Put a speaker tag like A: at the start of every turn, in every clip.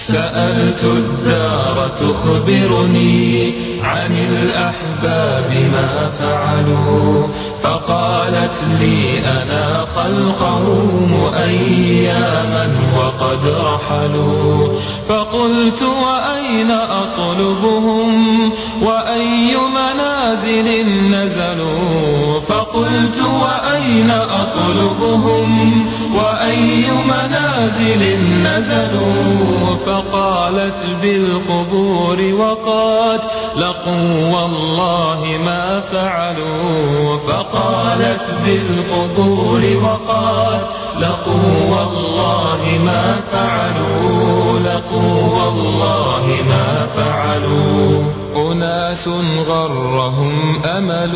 A: سألت الدار تخبرني عن الأحباب ما فعلوا فقالت لي أنا خلقهم أياما وقد رحلوا فقلت وأين أطلبهم وأي منازل نزلوا فقلت وأين أطلبهم وأي منازل نزلوا فقالت بالقبور وقد لقوا والله ما فعلوا فقالت بالقبور وقد لقوا والله ما فعلوا لقوا والله ما فعلوا أناس غرهم أمل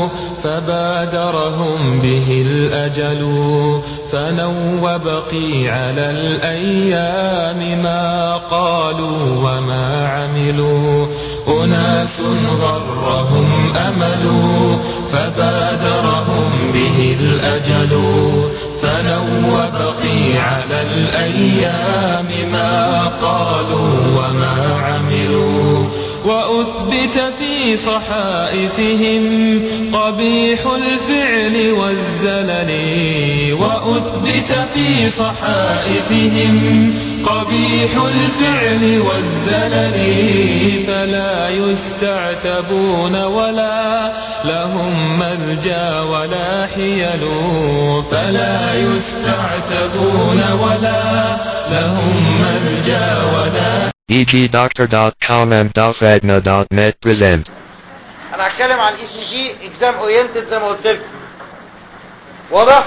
A: فبادرهم به الأجل فنوا بقي على الأيام ما قالوا وما عملوا أناس غرهم أمل فبادرهم به الأجل فنوا بقي على الأيام ما قالوا وما عملوا وأثبت في صحائفهم قبيح الفعل والزلل وأثبت في صحائفهم قبيح الفعل والزلل فلا يستعتبون ولا لهم ملجا ولا حيل فلا يستعتبون ولا لهم ملجا ولا
B: egdoctor.com and dafadna.net present
C: انا هتكلم عن الاي سي جي اكزام اورينتد زي ما قلت لكم واضح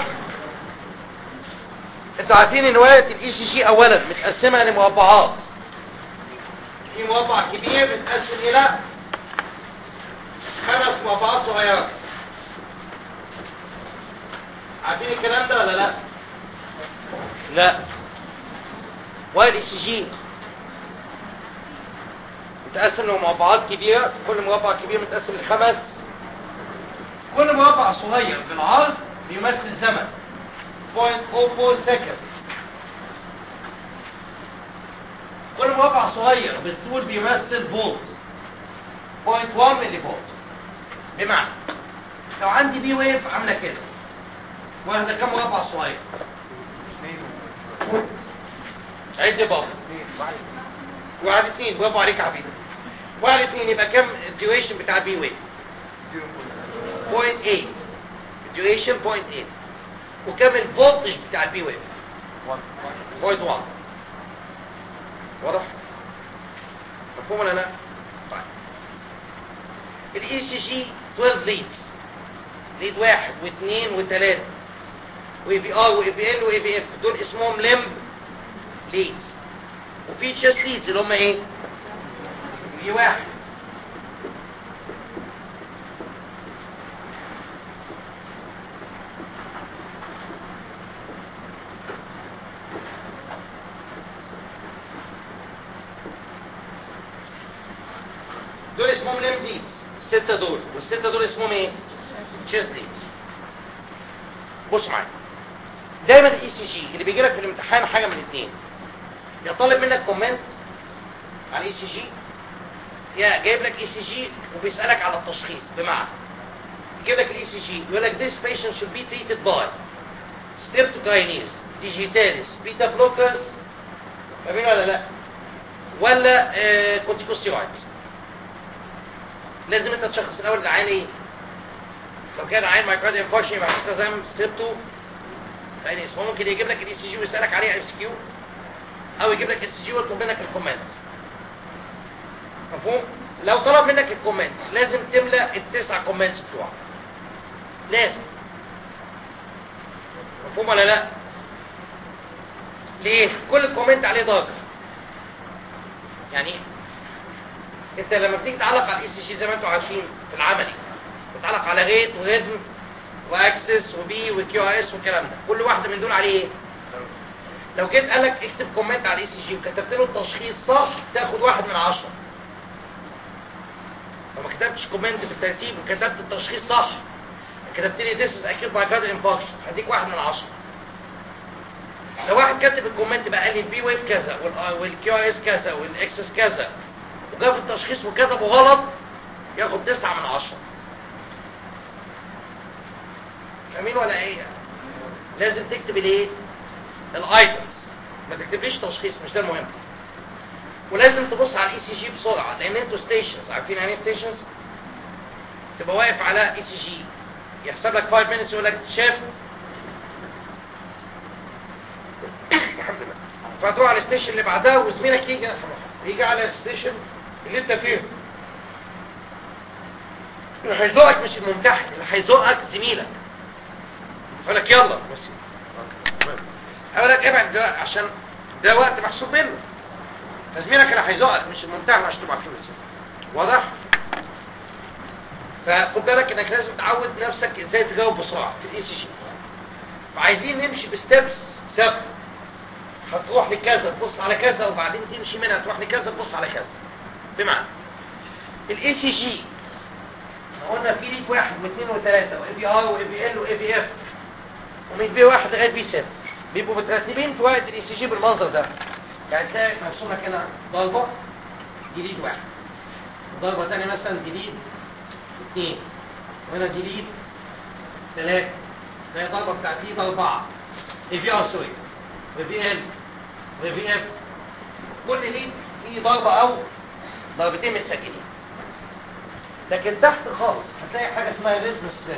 C: انتوا عارفين ان ورقه الاي سي جي اولا متقسمه لمربعات في مربع كبير متقسم الى خمس مربعات صغيره عارفين الكلام ده ولا لا لا ورقه الاي سي جي متقسم لمربعات كبيرة كل مربع كبير متقسم لخمس كل مربع صغير بالعرض بيمثل زمن 0.04 سكند كل مربع صغير بالطول بيمثل فولت 0.1 ملي فولت بمعنى لو عندي بي ويف عامله كده واخده كام مربع صغير عد بابا واحد اتنين برافو عليك يا حبيبي واحد اتنين يبقى كام الديوريشن بتاع بي ويف 0.8 الديوريشن 0.8 وكام الفولتج بتاع البي ويف 0.1 واضح مفهوم ولا لا طيب الاي سي جي 12 ليدز ليد واحد واثنين وثلاثه واي بي ار واي بي ال واي بي اف دول اسمهم لمب ليدز وفي تشيست ليدز اللي هم ايه في واحد دول اسمهم ليم ليدز الستة دول والستة دول اسمهم ايه تشيست ليدز بص معايا دايما الاي سي جي اللي بيجي لك في الامتحان حاجه من الاثنين يا طالب منك كومنت على الاي سي جي يا جايب لك اي سي جي وبيسالك على التشخيص بمعنى يجيب لك الاي سي جي يقول لك this patient should be treated by streptokinase digitalis beta blockers فاهمين ولا لا ولا آه كورتيكوستيرويدز لازم انت تشخص الاول العين ايه لو كان عين مايكرود انفاركشن يبقى هتستخدم ستريبتو يعني اسمه ممكن يجيب لك الاي سي جي ويسالك عليه ام سي كيو او يجيب لك اس جي ويطلب منك الكومنت مفهوم لو طلب منك الكومنت لازم تملى التسع كومنتس بتوعك لازم مفهوم ولا لا ليه كل كومنت عليه درجه يعني ايه انت لما بتيجي تعلق على الاي سي جي زي ما انتم عارفين في العملي بتعلق على ريت وريتم واكسس وبي وكيو ار اس والكلام ده كل واحده من دول عليه ايه لو جيت قال لك اكتب كومنت على الاي سي جي وكتبت له التشخيص صح تاخد واحد من عشرة لو ما كتبتش كومنت بالترتيب وكتبت التشخيص صح كتبت لي this is acute myocardial infarction هديك واحد من عشرة لو واحد كاتب الكومنت بقى قال لي البي ويف كذا والكيو اس كذا والاكسس كذا وجاب التشخيص وكتبه غلط ياخد تسعة من عشرة فاهمين ولا ايه لازم تكتب الايه الايتمز ما تكتبليش تشخيص مش ده المهم ولازم تبص على الاي سي جي بسرعه لان انتوا ستيشنز عارفين يعني ايه ستيشنز تبقى واقف على اي سي جي يحسب لك 5 minutes يقول لك شاف الحمد لله فتروح على الستيشن اللي بعدها وزميلك يجي يجي على الستيشن اللي انت فيه اللي هيزوقك مش الممتحن اللي هيزوقك زميلك يقول لك يلا بس يقول لك ابعد ده عشان ده وقت محسوب منه زميلك اللي هيزوقك مش الممتحن عشان تبقى عارفين بس واضح فخد بالك انك لازم تعود نفسك ازاي تجاوب بسرعه في الاي سي جي فعايزين نمشي بستبس ثابته هتروح لكذا تبص على كذا وبعدين تمشي منها تروح لكذا تبص على كذا بمعنى الاي سي جي قلنا في ليك واحد واثنين وثلاثه واي بي ار واي بي ال واي بي اف ومن بي واحد لغايه بي 6 بيبقوا مترتبين في وقت الاي سي جي بالمنظر ده يعني تلاقي مرسوم لك هنا ضربه جديد واحد ضربه ثانيه مثلا جديد اثنين وهنا جديد ثلاثه وهي ضربه بتاعت دي اربعه اي بي ار سوري واي بي ال واي بي اف كل دي في ضربه او ضربتين متسجلين لكن تحت خالص هتلاقي حاجه اسمها ريزم ستريب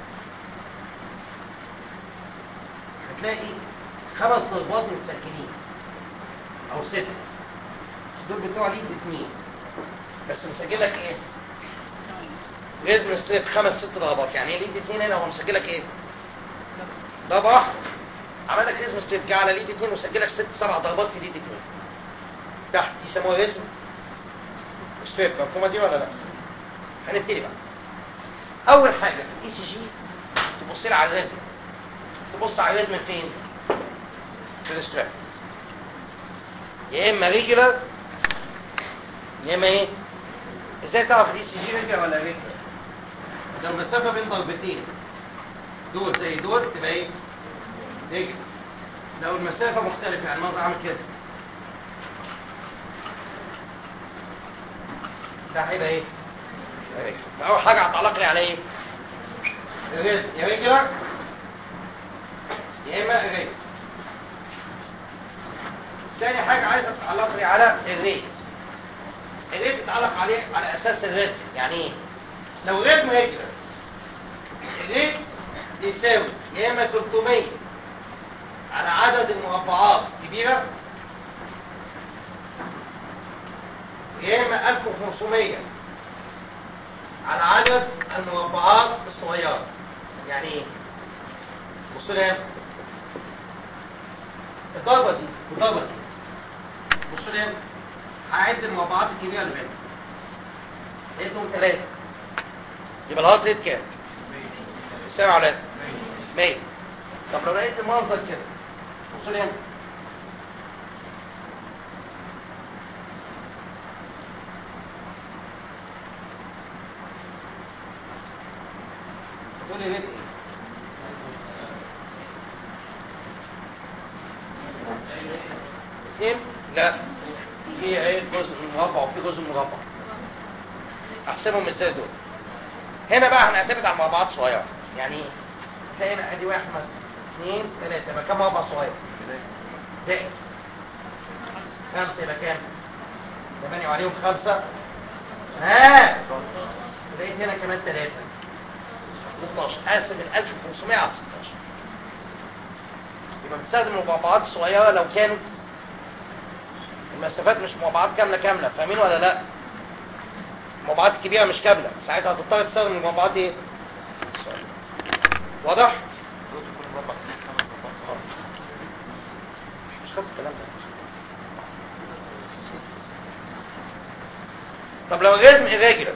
C: هتلاقي خمس ضربات متسجلين او ست دول بتوع ليد اتنين بس مسجل لك ايه ريزم ستريب خمس ست ضربات يعني ايه ليد اتنين هنا هو مسجل لك ايه ضربه واحده عمل لك ريزم ستريب جه على ليد اتنين وسجل لك ست سبع ضربات في ليد اتنين تحت دي يسموها ريزم ستريب مفهومه دي ولا لا هنبتدي بقى اول حاجه في الاي سي جي تبص لي على الريتم تبص على الريتم فين في الستراب يا اما ريجولار يا اما ايه ازاي تعرف الاي سي جي ريجولار ولا ريجولار لو المسافه بين ضربتين دول زي دول تبقى ايه ريجولار لو المسافه مختلفه يعني المنظر عامل كده ده هيبقى ايه فاول حاجه هتعلق لي على ايه الريد يا ريجولار يا اما الريد تاني حاجه عايزه تعلق لي على الريت الريت بتعلق عليه على اساس الريد يعني ايه لو ريد ريجولار الريت يساوي يا اما 300 على عدد المربعات كبيره يا اما 1500 على عدد المربعات الصغيرة يعني ايه بصوا لي هنا الضربة دي والضربة دي بصوا لي هنا هعد المربعات الكبيرة اللي بينهم لقيتهم ثلاثة يبقى الهارت ريت كام؟ يساوي على 100 طب لو لقيت المنظر كده بصوا لي هنا تقول لي ريت ايه اثنين لا في عين جزء من مربع وفي جزء من مربع احسبهم ازاي دول هنا بقى هنعتمد على مربعات صغيره يعني ايه تلاقي هنا ادي واحد مثلا اثنين ثلاثه يبقى كام مربع صغير زائد خمسه يبقى كام ثمانية وعليهم خمسة ها لقيت هنا كمان ثلاثة 16 قاسم ال 1500 على 16 يبقى بتستخدم المربعات الصغيره لو كانت المسافات مش مربعات كامله كامله فاهمين ولا لا المربعات الكبيره مش كامله ساعتها هتضطر تستخدم المربعات ايه الصغيرة. واضح مش خدت الكلام ده طب لو الريتم irregular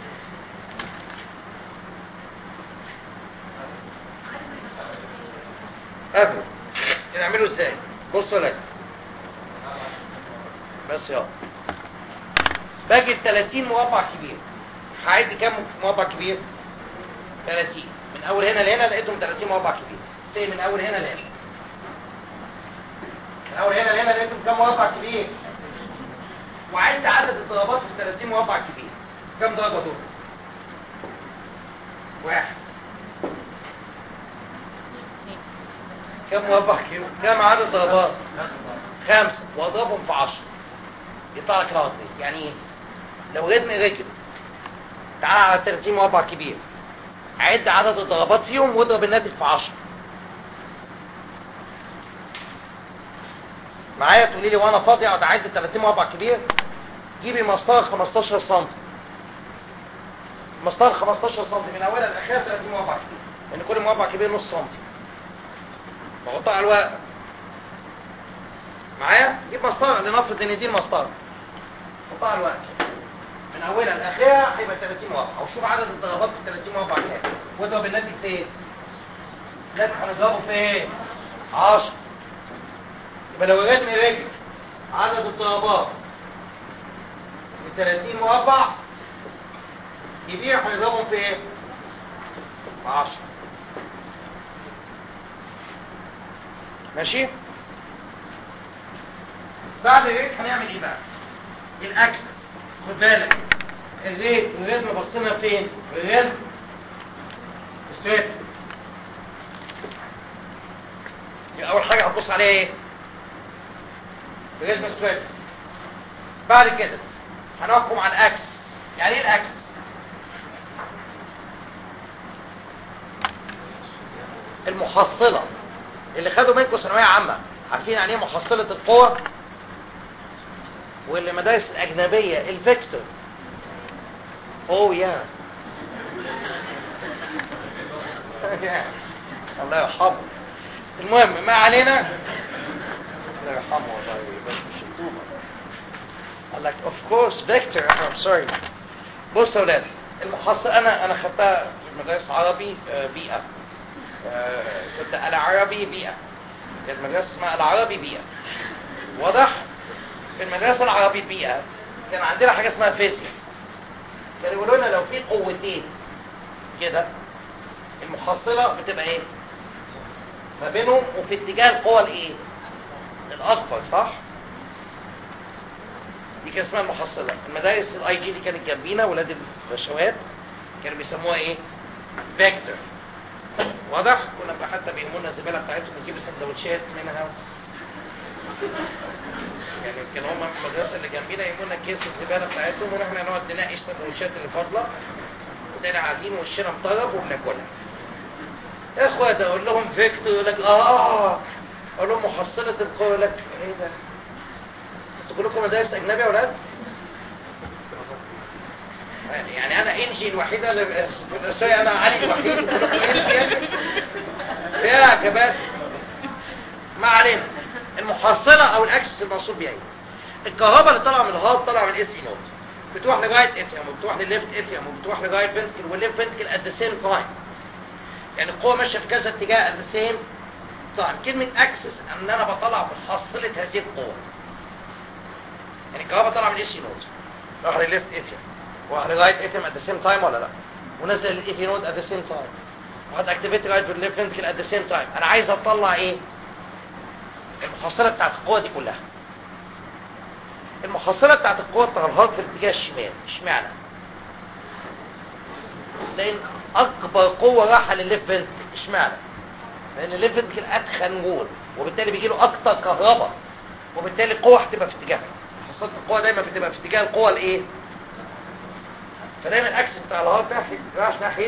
C: قبل نعمله ازاي بصوا لك بس يلا باجي ال 30 مربع كبير هعد كام مربع كبير 30 من اول هنا لهنا لقيتهم 30 مربع كبير سي من اول هنا لهنا من اول هنا لهنا لقيتم كام مربع كبير وعد عدد الضربات في 30 مربع كبير كام ضربه دول واحد كم مربع كبير كم عدد ضربات خمسة واضربهم في 10 يطلع لك الهارت ريت يعني ايه لو رتم رجل تعال على 30 مربع كبير عد عدد الضربات فيهم واضرب الناتج في 10 معايا تقولي لي وانا فاضي اقعد اعد 30 مربع كبير جيبي مسطره 15 سم مسطره 15 سم من اولها لاخرها 30 مربع كبير لان كل مربع كبير نص سم بحطها على الورق معايا جيب مسطره لنفرض ان دي المسطره حطها على الورق من اولها لاخرها هيبقى 30 مربع او شوف عدد الضربات في 30 مربع كام واضرب الناتج في ايه الناتج هنضربه في ايه 10 يبقى لو رجل رجل عدد الضربات من 30 مربع كبير هنضربهم في ايه؟ في 10 ماشي؟ بعد الريت هنعمل ايه بقى؟ الاكسس خد بالك الريت الريتم بصينا فين؟ الريتم ستريت اول حاجه هتبص عليها ايه؟ الريتم ستريت بعد كده هنحكم على الاكسس يعني ايه الاكسس؟ المحصله اللي خدوا منكم ثانويه عامه عارفين يعني ايه محصله القوه واللي مدارس الاجنبيه الفيكتور اوه يا الله يرحمه المهم ما علينا الله يرحمه والله بس مش الطوبه قال لك اوف كورس فيكتور I'm sorry بص يا اولاد المحصل انا انا خدتها في مدارس عربي آه، بيئه آه، كنت العربي بيئه كانت مدرسه اسمها العربي بيئه واضح في المدرسه العربي بيئه كان عندنا حاجه اسمها فيزياء كانوا يقولوا لنا لو في قوتين كده المحصله بتبقى ايه ما بينهم وفي اتجاه القوى الايه الاكبر صح دي كان اسمها المحصله المدارس الاي جي دي كانت جنبينا ولاد البشوات كانوا بيسموها ايه فيكتور واضح كنا بقى حتى بيهمونا الزباله بتاعتهم ونجيب السندوتشات منها يعني كان هم المدرسه اللي جنبينا يهمونا كيس الزباله بتاعتهم ونحن نقعد ننقي السندوتشات اللي فاضله وتاني قاعدين وشنا مطرب وبناكلها يا اخوات اقول لهم فيكتور يقول لك اه اه اقول لهم محصله القوه يقول لك ايه ده انتوا كلكم مدارس اجنبي يا اولاد يعني- يعني انا انجي الوحيده اللي سوري انا علي الوحيد كلكم انجي يعني يا كمان ما علينا المحصله او الاكسس المقصود بيها ايه الكهرباء اللي طالعه من الهارت طالعه من الاس اي نوت بتروح لغايه اتيوم وبتروح لليفت اتيوم وبتروح لغايه فنتكل والليفت فنتكل ات ذا سيم تايم يعني القوه ماشيه في كذا اتجاه ات ذا سيم تايم كلمه اكسس ان انا بطلع محصله هذه القوه يعني الكهرباء طالعه من الاس اي نوت راح لليفت اتيوم وراح لغايه اتيوم ات ذا سيم تايم ولا لا ونزل للاي في نود ات ذا سيم تايم وهت اكتيفيت لغايه بالليفت فنتكل ات ذا سيم تايم انا عايز اطلع ايه المحصله بتاعت القوه دي كلها المحصله بتاعت القوه بتاع الهارت في الاتجاه الشمال اشمعنى لان اكبر قوه راحه للليفت فنتكل اشمعنى لان الليفت فنتكل اتخن جول وبالتالي بيجي له اكتر كهرباء وبالتالي القوه هتبقى في اتجاهها محصله القوه دايما بتبقى في اتجاه القوه الايه فدايما الاكس بتاع الهارت ناحيه رايح ناحيه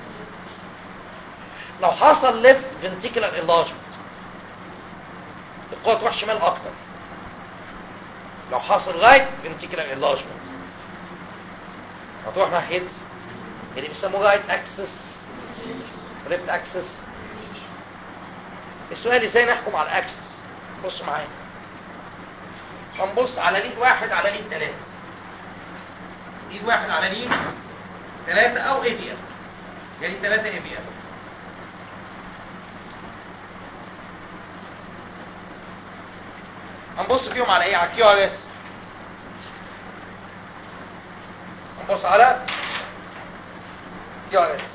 C: لو حصل ليفت فنتيكولار انلارجمنت القوه تروح شمال اكتر لو حصل رايت فنتيكولار انلارجمنت هتروح ناحيه اللي بيسموه رايت اكسس وليفت اكسس السؤال ازاي نحكم على الاكسس بصوا معايا هنبص على ليد واحد على ليد ثلاثة ليد واحد على ليد ثلاثة او اي في ام يعني ثلاثة اي في ام هنبص فيهم على ايه على كيو ار اس هنبص على كيو ار اس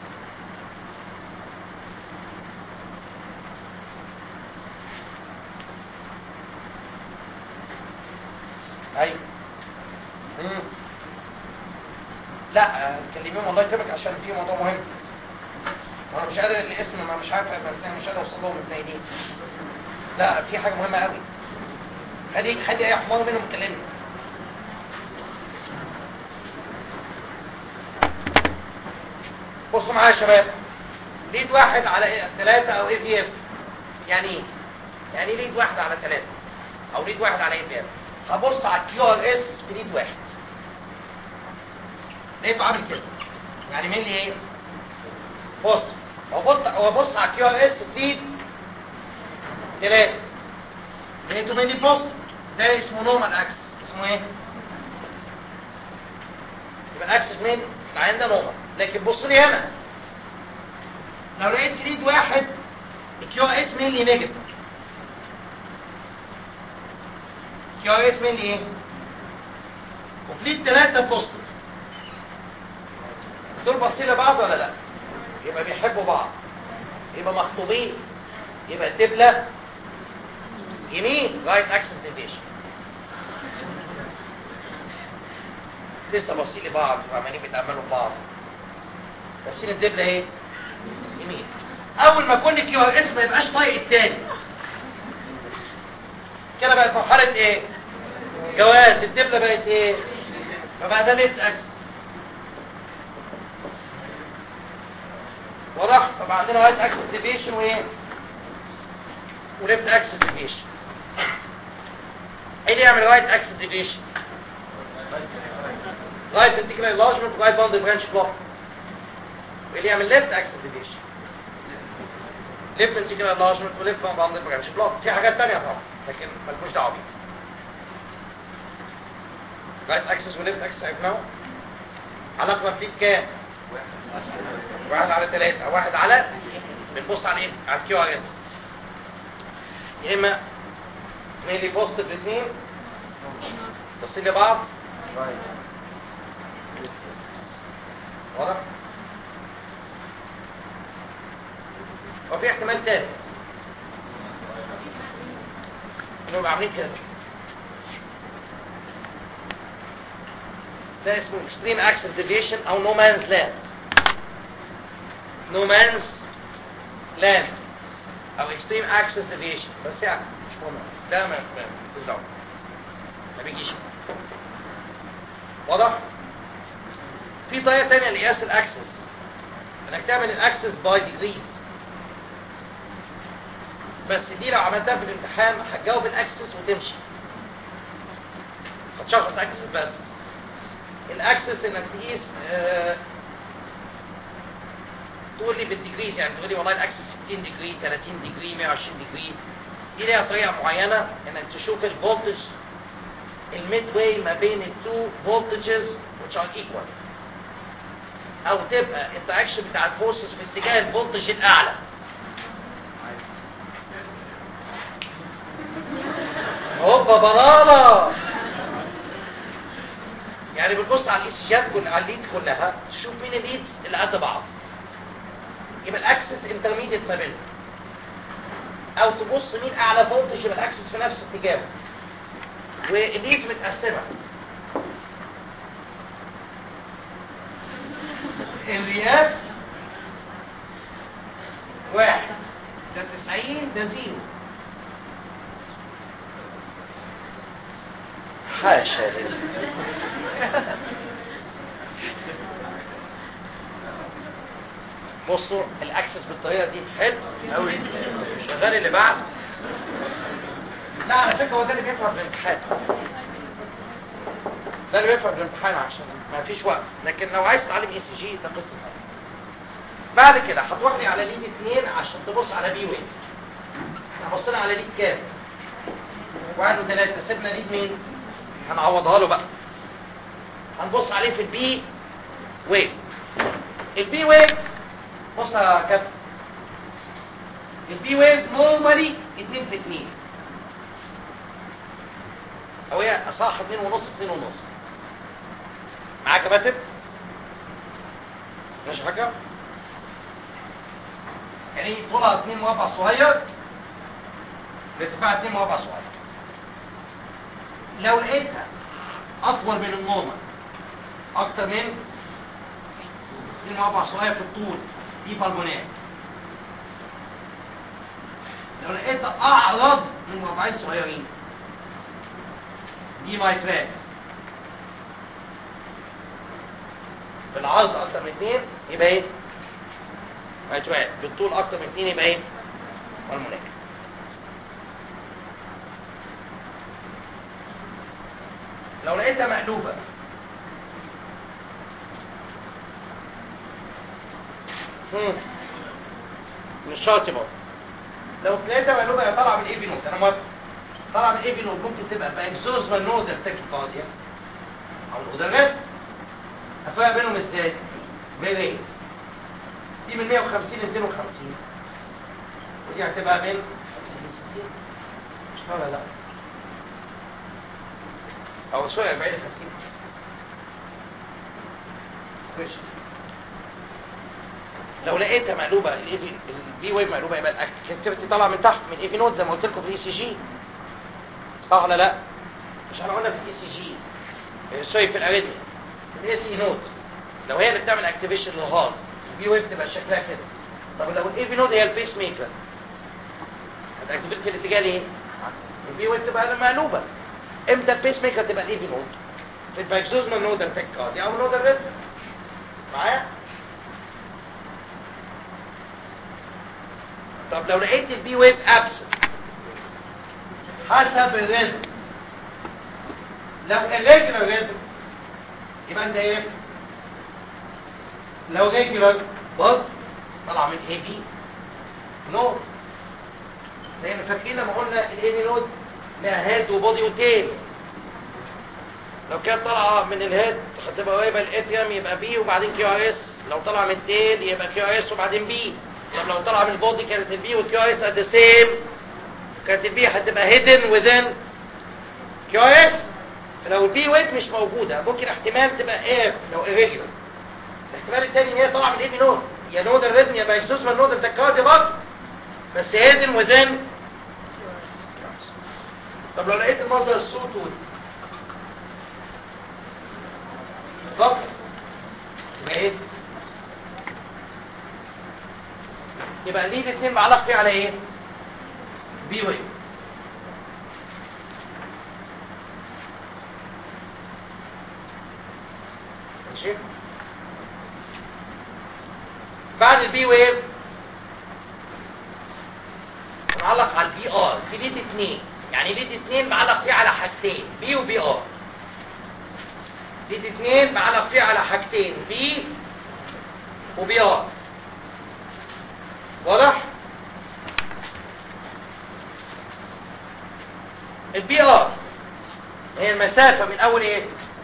C: لا آه، كلميهم الله يكرمك عشان في موضوع مهم وانا مش قادر الاسم ما مش عارف أبقى- مش قادر اوصل لهم الاثنين لا في حاجه مهمه قوي خلي خلي اي حمار منهم يكلمني بصوا معايا يا شباب ليد واحد على ثلاثة او اي بي اف يعني ايه؟ يعني ايه ليد واحد على ثلاثة او ليد واحد على اي بي اف هبص على الكيو ار اس في ليد واحد لقيته عامل كده يعني مين لي ايه بص وابص وابص على الكيو ار اس في ليد ثلاثة لقيته مين لي بوست ده اسمه نورمال اكسس اسمه ايه يبقى الاكسس مين العين ده نورمال لكن بص لي هنا لو لقيت ليد واحد الكيو ار اس مين لي نيجاتيف كيو ار اس مين لي ايه وفي ليد ثلاثة بوزيتيف دول باصين لبعض ولا لا يبقى بيحبوا بعض يبقى مخطوبين يبقى الدبلة يمين رايت اكسس ديفيشن لسه باصين لبعض وعمالين بيتعاملوا ببعض باصين الدبلة ايه يمين اول ما كل كيو ار اس ما يبقاش طايق التاني كده بقت مرحلة ايه جواز الدبلة بقت ايه فبقى ده ليفت اكسس واضح فبقى عندنا رايت اكسس ديفيشن وايه وليفت اكسس ديفيشن ايه اللي يعمل رايت اكسس ديفيشن رايت فنتيكولار انلارجمنت ورايت باوندري برانش بلوك ايه اللي يعمل ليفت اكسس ديفيشن ليفت فنتيكولار انلارجمنت وليفت باوندري برانش بلوك في حاجات تانية طبعا لكن مالكوش دعوه بيها رايت اكسس وليفت اكسس عرفناه علاقه بليد كام واحد على ثلاثة واحد على بنبص على ايه على الكيو ار اس يا اما ميلي بوزيتيف الاثنين باصين لبعض واضح وفي احتمال تاني انهم عاملين كده ده اسمه extreme axis deviation او no man's land no man's land او extreme axis deviation بس يعني مش مهم ده ما ما مش دعوه ما بيجيش واضح في طريقه ثانيه لقياس الاكسس انك تعمل الاكسس باي ديجريز بس دي لو عملتها في الامتحان هتجاوب الاكسس وتمشي هتشخص اكسس بس الاكسس انك تقيس آه تقول لي بالديجريز يعني تقول لي والله الاكسس 60 ديجري 30 ديجري 120 ديجري دي ليها طريقه معينه انك تشوف الفولتج الميد واي ما بين التو فولتجز which are equal او تبقى التراكشن بتاع الفورسز في اتجاه الفولتج الاعلى هوبا براله يعني بتبص على الايسيجات كل على الليد كلها تشوف مين الليدز اللي قد بعض يبقى الاكسس انترميديت ما بينهم او تبص مين اعلى فولتج يبقى الاكسس في نفس اتجاهه والليدز متقسمه الرياح واحد ده 90 ده زيرو حاشا لله بصوا الاكسس بالطريقه دي حلو قوي شغال اللي بعد لا على فكره هو ده اللي بيفهم في الامتحان ده اللي بيفهم في الامتحان عشان ما فيش وقت لكن لو عايز تتعلم اي سي جي ده قصه ثانيه بعد كده هتروح لي على ليد اثنين عشان تبص على بي ويف احنا بصينا على ليد كام واحد وثلاثه سيبنا ليد مين هنعوضها له بقى هنبص عليه في البي ويف البي ويف بص يا كابتن البي ويف نورمالي 2 في 2 او هي صح 2 ونص 2 ونص معاك يا كابتن ماشي حاجه يعني طولها 2 مربع صغير بارتفاع 2 مربع صغير لو لقيتها اطول من النورمال اكتر من دي مربع صغير في الطول دي بالمونات لو لقيت اعرض من مربعين صغيرين دي مايترات بالعرض اكتر من اثنين يبقى ايه مايترات بالطول اكتر من اثنين يبقى ايه بالمونات لو لقيتها مقلوبه مم. مش شرط برضه لو لقيتها مقلوبه هي طالعه من الاي في نوت انا موافق طالعه من الاي في نوت ممكن تبقى باكزوزما نود التكيكارديا او الغدرات هفرق بينهم ازاي؟ بين دي من 150 ل 250 ودي هتبقى من 50 ل 60 مش ولا لا او سوري 40 ل 50 ماشي لو لقيتها مقلوبه البي ويف مقلوبه يبقى الاكتيفيتي طالعه من تحت من اي في نوت زي ما قلت لكم في الاي سي جي صح ولا لا مش احنا قلنا في الاي سي جي سوري في الاريثميا الاي سي نوت لو هي اللي بتعمل اكتيفيشن للهارت البي ويف تبقى شكلها كده طب لو الاي في نوت هي البيس ميكر هتاكتيفيت في الاتجاه ليه البي ويف تبقى مقلوبه امتى البيس ميكر تبقى الاي في نوت في الباكسوزما نودال تكارديا او نودال ريتم معايا طب لو لقيت البي ويف ابسنت حسب الريتم لو الريجولار ريتم يبقى انت ايه لو ريجولار برضه طلع من اي بي نود لان فاكرين لما قلنا الاي بي نود لها هيد وبودي وتيل لو كانت طالعه من الهيد هتبقى قريبه الاتريم يبقى بي وبعدين كيو ار اس لو طالعه من التيل يبقى كيو ار اس وبعدين بي طب لو طالعه من البودي كانت البي والكيو ار اس ات ذا سيم كانت البي هتبقى هيدن وذن كيو ار اس لو البي ويت مش موجوده ممكن احتمال تبقى اف لو irregular الاحتمال الثاني ان هي طالعه من الاي بي نود يا نود الريتم يا باكسوس من نود التكاردي برضه بس هيدن وذن طب لو لقيت المنظر الصوت بالظبط يبقى ايه يبقى دي الاثنين معلق فيه على ايه بي ويف ماشي بعد البي ويف معلق على البي ار في ليد اتنين يعني ليد اتنين معلق فيه على حاجتين بي وبي ار ليد اتنين معلق فيه على حاجتين بي وبي ار واضح البي ار هي المسافة من اول ايه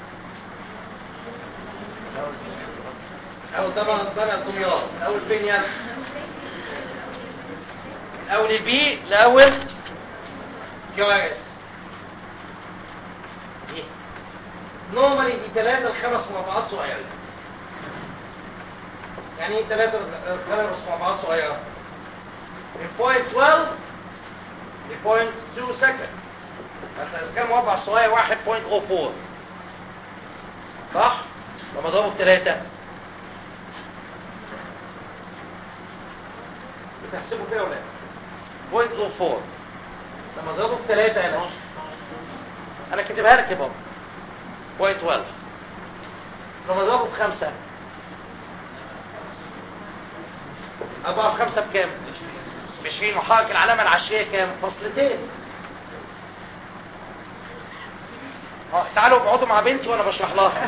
C: اول طبعا طبعا دمياط من اول فين يعني من اول البي لاول كيو ار اس دي نورمالي دي ثلاثة لخمس مربعات صغيرة يعني ايه ثلاثة لخمس مربعات صغيرة من بوينت 12 لبوينت 2 سكند انت اذا كان مربع صغير 1.04 صح؟ لما اضربه بثلاثة بتحسبه كده ولا ايه؟ 0.04 لما اضربه بثلاثة هنا انا كاتبها لك يا بابا 0.12 لما اضربه بخمسة أربعة في خمسة بكام؟ بعشرين وحرك العلامة العشرية كام؟ فصلتين اه تعالوا اقعدوا مع بنتي وانا بشرح لها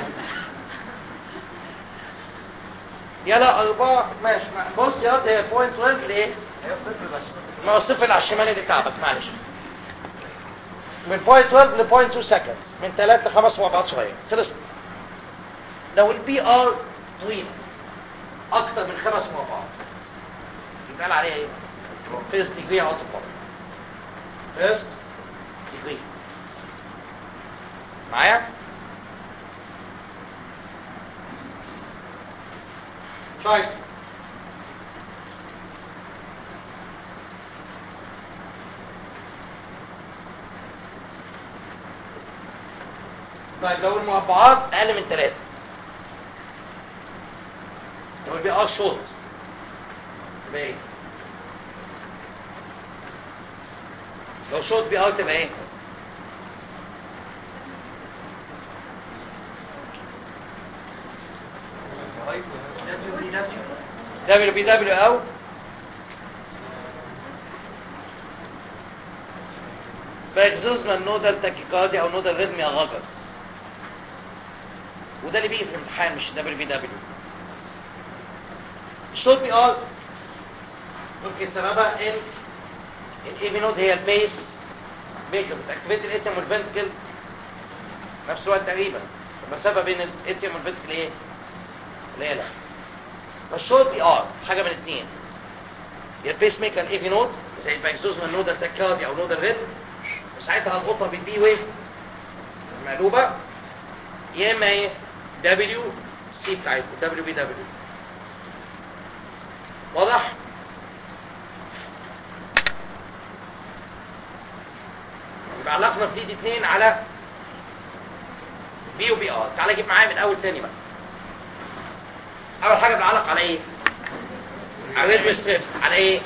C: يلا أربعة ماشي بص يا واد هي بوينت 12 ليه؟ ما هو صفر على الشمال دي تعبك معلش من بوينت 12 لبوينت 2 سكندز من 3 ل 5 مربعات صغيره خلصت لو البي ار طويل اكتر من خمس مربعات يبقى عليها ايه؟ فيرست ديجري اوت اوف فيرست ديجري معايا؟ طيب طيب لو المربعات اقل من ثلاثة لو البي ار شورت تبقى ايه لو شورت بي ار تبقى ايه دبليو بي دبليو او باكزوز من نودال تاكيكاردي او نودال ريدم يا غجر وده اللي بيجي في الامتحان مش دبليو بي دبليو الشورت بي ار ممكن سببها ان الايفي نود هي البيس ميكر بتاكتيفيت الاتيوم والفنتكل نفس الوقت تقريبا المسافه بين الاتيوم والفنتكل ايه قليله فالشورت بي ار حاجه من الاثنين يا البيس ميكر الايفي نود زي الباكزوز من نود التاكاردي او نود الريد وساعتها هنقطها بالبي ويف مقلوبه يا اما ايه دبليو سي بتاعتكم دبليو بي دبليو واضح يبقى علقنا في دي اتنين على بي وبي ار تعالى جيب معايا من اول تاني بقى اول حاجه بنعلق على ايه على ريد ستريب على ايه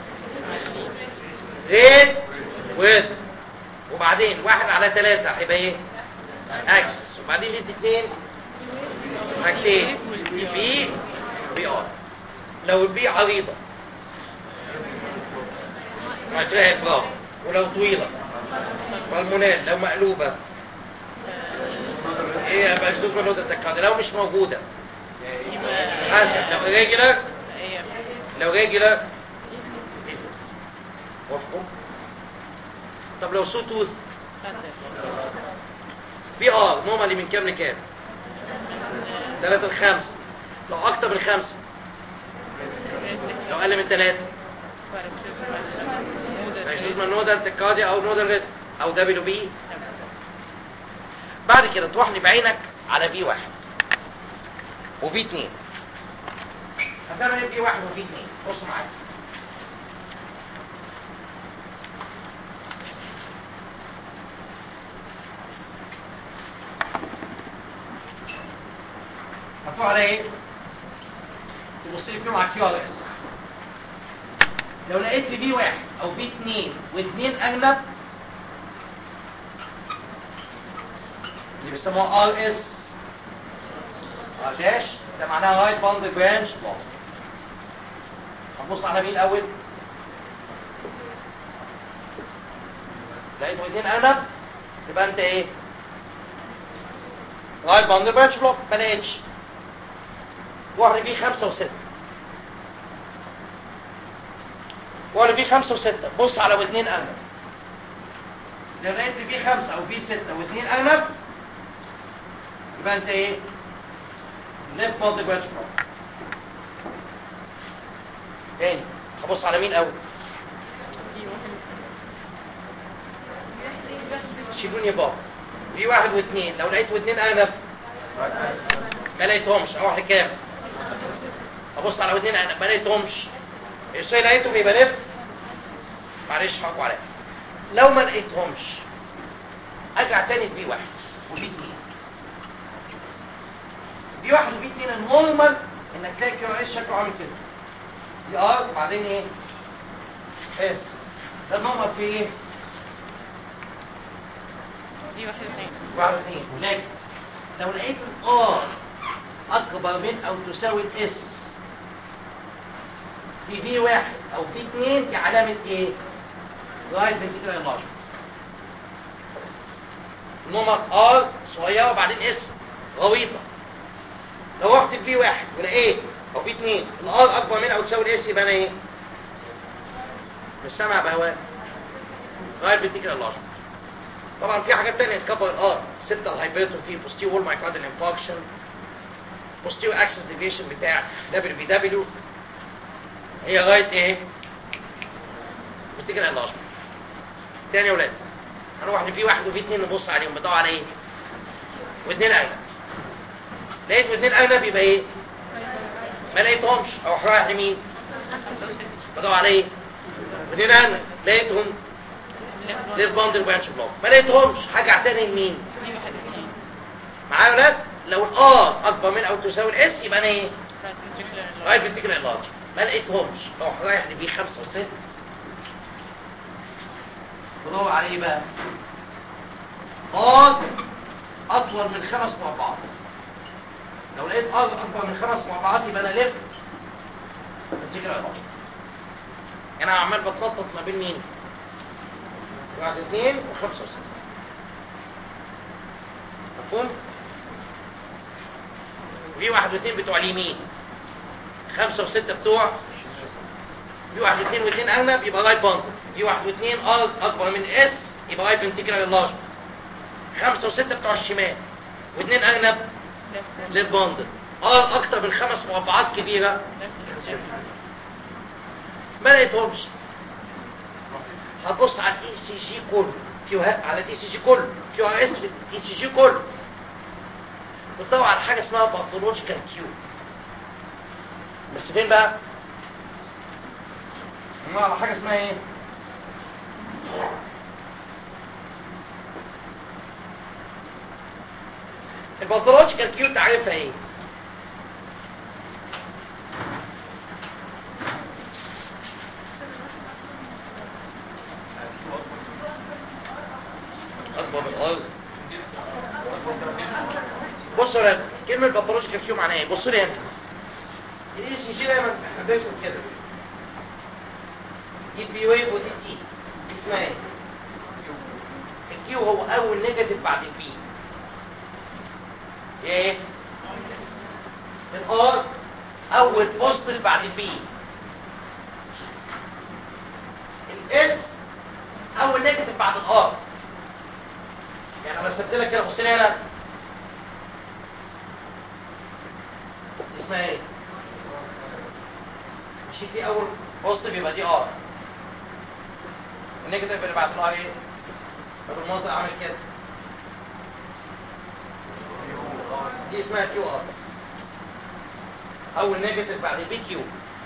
C: ريد ويد وبعدين واحد على ثلاثة هيبقى ايه اكسس وبعدين دي اتنين حاجتين بي بي ار لو البي عريضة هتلاقي برافو ولو طويلة والمنال لو مقلوبة ايه يبقى مكسوس من نقطة التكاد لو مش موجودة حسب لو رجلة لو رجلة وافقوا طب لو سو توث بي ار نورمالي من كام لكام 3 ل 5 لو اكتر من 5 لو اقل من 3 مكسوس من نودة التكادي او نودة الريد او دبليو بي بعد كده تروح بعينك على في واحد وفي اتنين هتعمل ايه في واحد وفي اتنين بص معايا هتروح على ايه تبص لي فيهم على الكيو ار اس لو لقيت في واحد او في اتنين واثنين اغلب اللي بيسموها ار اس ار داش ده معناها رايت باند برانش بلوك هنبص على مين الاول لقيت اثنين اغلب يبقى انت ايه رايت باند برانش بلوك ما لقيتش واحد فيه خمسة وستة واحد فيه خمسة وستة بص على واثنين أغلب لو لقيت فيه خمسة أو فيه ستة واثنين أغلب يبقى أنت إيه؟ left body branch block تاني هبص على مين أول؟ شيلوني بابا في واحد واثنين لو لقيت واثنين أغلب ما لقيتهمش اروح لكام ابص على ودنين انا ما لقيتهمش الشيء لقيتهم يبقى لف معلش حقوا عليا لو ما لقيتهمش ارجع تاني في واحد وفي اتنين في واحد وفي اتنين النورمال انك تلاقي كيو اس شكله عامل كده دي ار وبعدين ايه اس ده النورمال في ايه
D: دي واحد اثنين
C: واحد واثنين ولكن لو لقيت الار اكبر من او تساوي الاس في بي واحد او في اتنين دي علامة ايه رايت فنتيكولار انلارج نمط ار صغيرة وبعدين اس غويطة لو رحت في واحد ولقيت او في اتنين الار اكبر من او تساوي الاس يبقى انا ايه مش سامع بهواء رايت فنتيكولار انلارج طبعا في حاجات تانية تكبر الار ستة الهايبرتون في بوستيو وول مايكاردال انفاكشن بوستيو اكسس ديفيشن بتاع دبليو بي دبليو هي غاية ايه بتيجي الانلارجمنت تاني يا ولاد هنروح في واحد وفي اتنين نبص عليهم بدور على ايه واثنين اغلب لقيت واثنين اغلب يبقى ايه ما لقيتهمش اروح رايح لمين بدور على ايه واثنين اغلب لقيتهم ليف باندل برانش بلوك ما لقيتهمش هرجع تاني لمين
D: دي واحد اثنين
C: معايا يا ولاد لو الار اكبر من او تساوي الاس يبقى انا ايه رايت فنتيكولار لارج ما لقيتهمش لو رايح لبي 5 و6 بدور على ايه بقى ار اطول من خمس مربعات لو لقيت ار اكبر من خمس مربعات يبقى انا ليفت فنتيكولار لارج انا عمال بتنطط ما بين مين واحد اثنين وخمسة وستة مفهوم في واحد واثنين بتوع اليمين خمسة وستة بتوع في واحد واثنين واثنين ارنب يبقى رايت باند في واحد واثنين ار اكبر من اس يبقى رايت فنتيكولار لارج خمسة وستة بتوع الشمال واثنين ارنب ليف باند ار اكتر من خمس مربعات كبيرة ما لقيتهمش هتبص على الاي سي جي كله كيو على الاي سي جي كله كيو ار اس في الاي سي جي كله بتدور على حاجه اسمها باثولوجيكال كيو بس فين بقى بندور على حاجه اسمها ايه الباثولوجيكال كيو تعرفها ايه اكبر من الارض بصوا يا ولاد، كلمه باثولوجيكال كيو معناها ايه بصوا لي هنا الاي سي جي دايما احنا بنرسم كده دي بي ويف ودي تي دي اسمها ايه الكيو هو اول نيجاتيف بعد البي ايه الار اول بوزيتيف بعد البي الاس اول نيجاتيف بعد الار يعني انا رسمت لك كده بص لي هنا دي اسمها ايه مش دي اول بوزيتيف يبقى دي ار النيجاتيف اللي بعد الار ايه طب المنظر عامل كده دي اسمها كيو ار اول نيجاتيف بعد البي كيو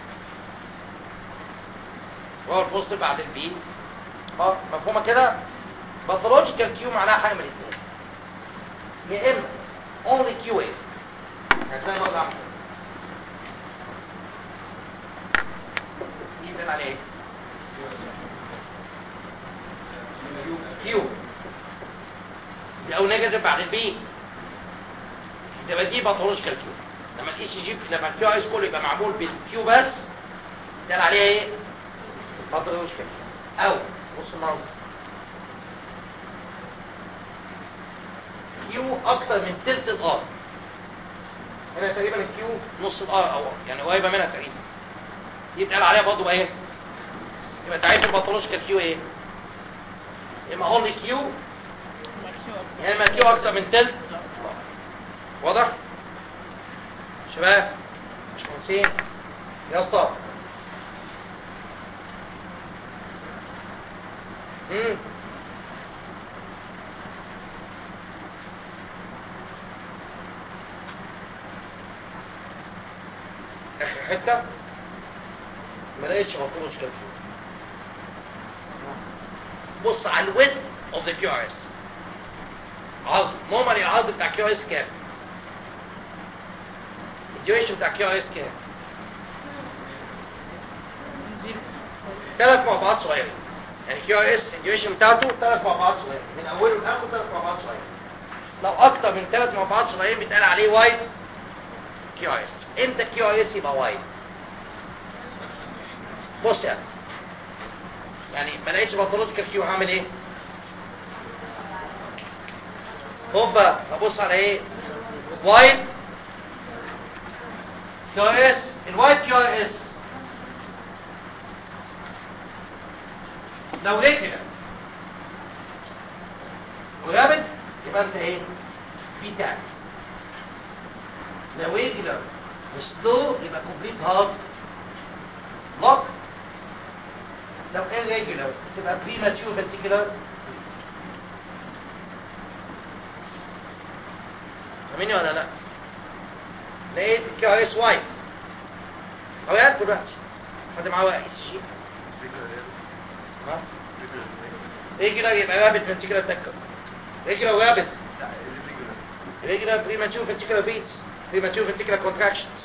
C: وهو البوزيتيف بعد البي اه مفهومه كده باثولوجيكال كيو معناها حاجه من الاثنين يا اما اونلي كيو اي هتلاقي الوضع عامل كده دي دل على ايه كيو دي او نيجاتيف بعد البي تبقى دي باثولوجيكال كيو لما الاي سي جي لما الكيو اي كله يبقى معمول بالكيو بس دل عليها ايه باثولوجيكال كيو او بص المنظر كيو اكتر من تلت الار هنا تقريبا الكيو نص الار او يعني قريبه منها تقريبا دي يتقال عليها برضه بقى ايه يبقى انت عايز الباثولوجيكال كيو ايه اما اونلي كيو يا اما كيو اكتر من تلت واضح شباب مش مهندسين يا اسطى امم اخر حته ما لقيتش باثولوجيكال كيو بص على الويد اوف ذا كيو ار اس عرض نورمالي العرض بتاع كيو ار اس كام الديوريشن بتاع كيو ار اس كام ثلاث مربعات صغيره يعني كيو ار اس الديوريشن بتاعته ثلاث مربعات صغيره من اوله لاخره ثلاث مربعات صغيره لو اكتر من ثلاث مربعات صغيرين بيتقال عليه وايد كيو ار اس امتى كيو ار اس يبقى وايد بص يعني يعني ما لقيتش باثولوجيكال كيو هعمل ايه هوبا ابص على ايه وايد كيو ار اس الوايد كيو ار اس لو رجل ورابد يبقى انت ايه بيتا لو رجل وسلو يبقى كومبليت هارت لوك لو irregular تبقى premature ventricular فاهميني ولا لا لقيت كيو اس وايت او ياكل دلوقتي حد معاه ورق اي سي جي ها ريجولار يبقى رابط ventricular تكر ريجولار رابط irregular premature ventricular beats premature ventricular contractions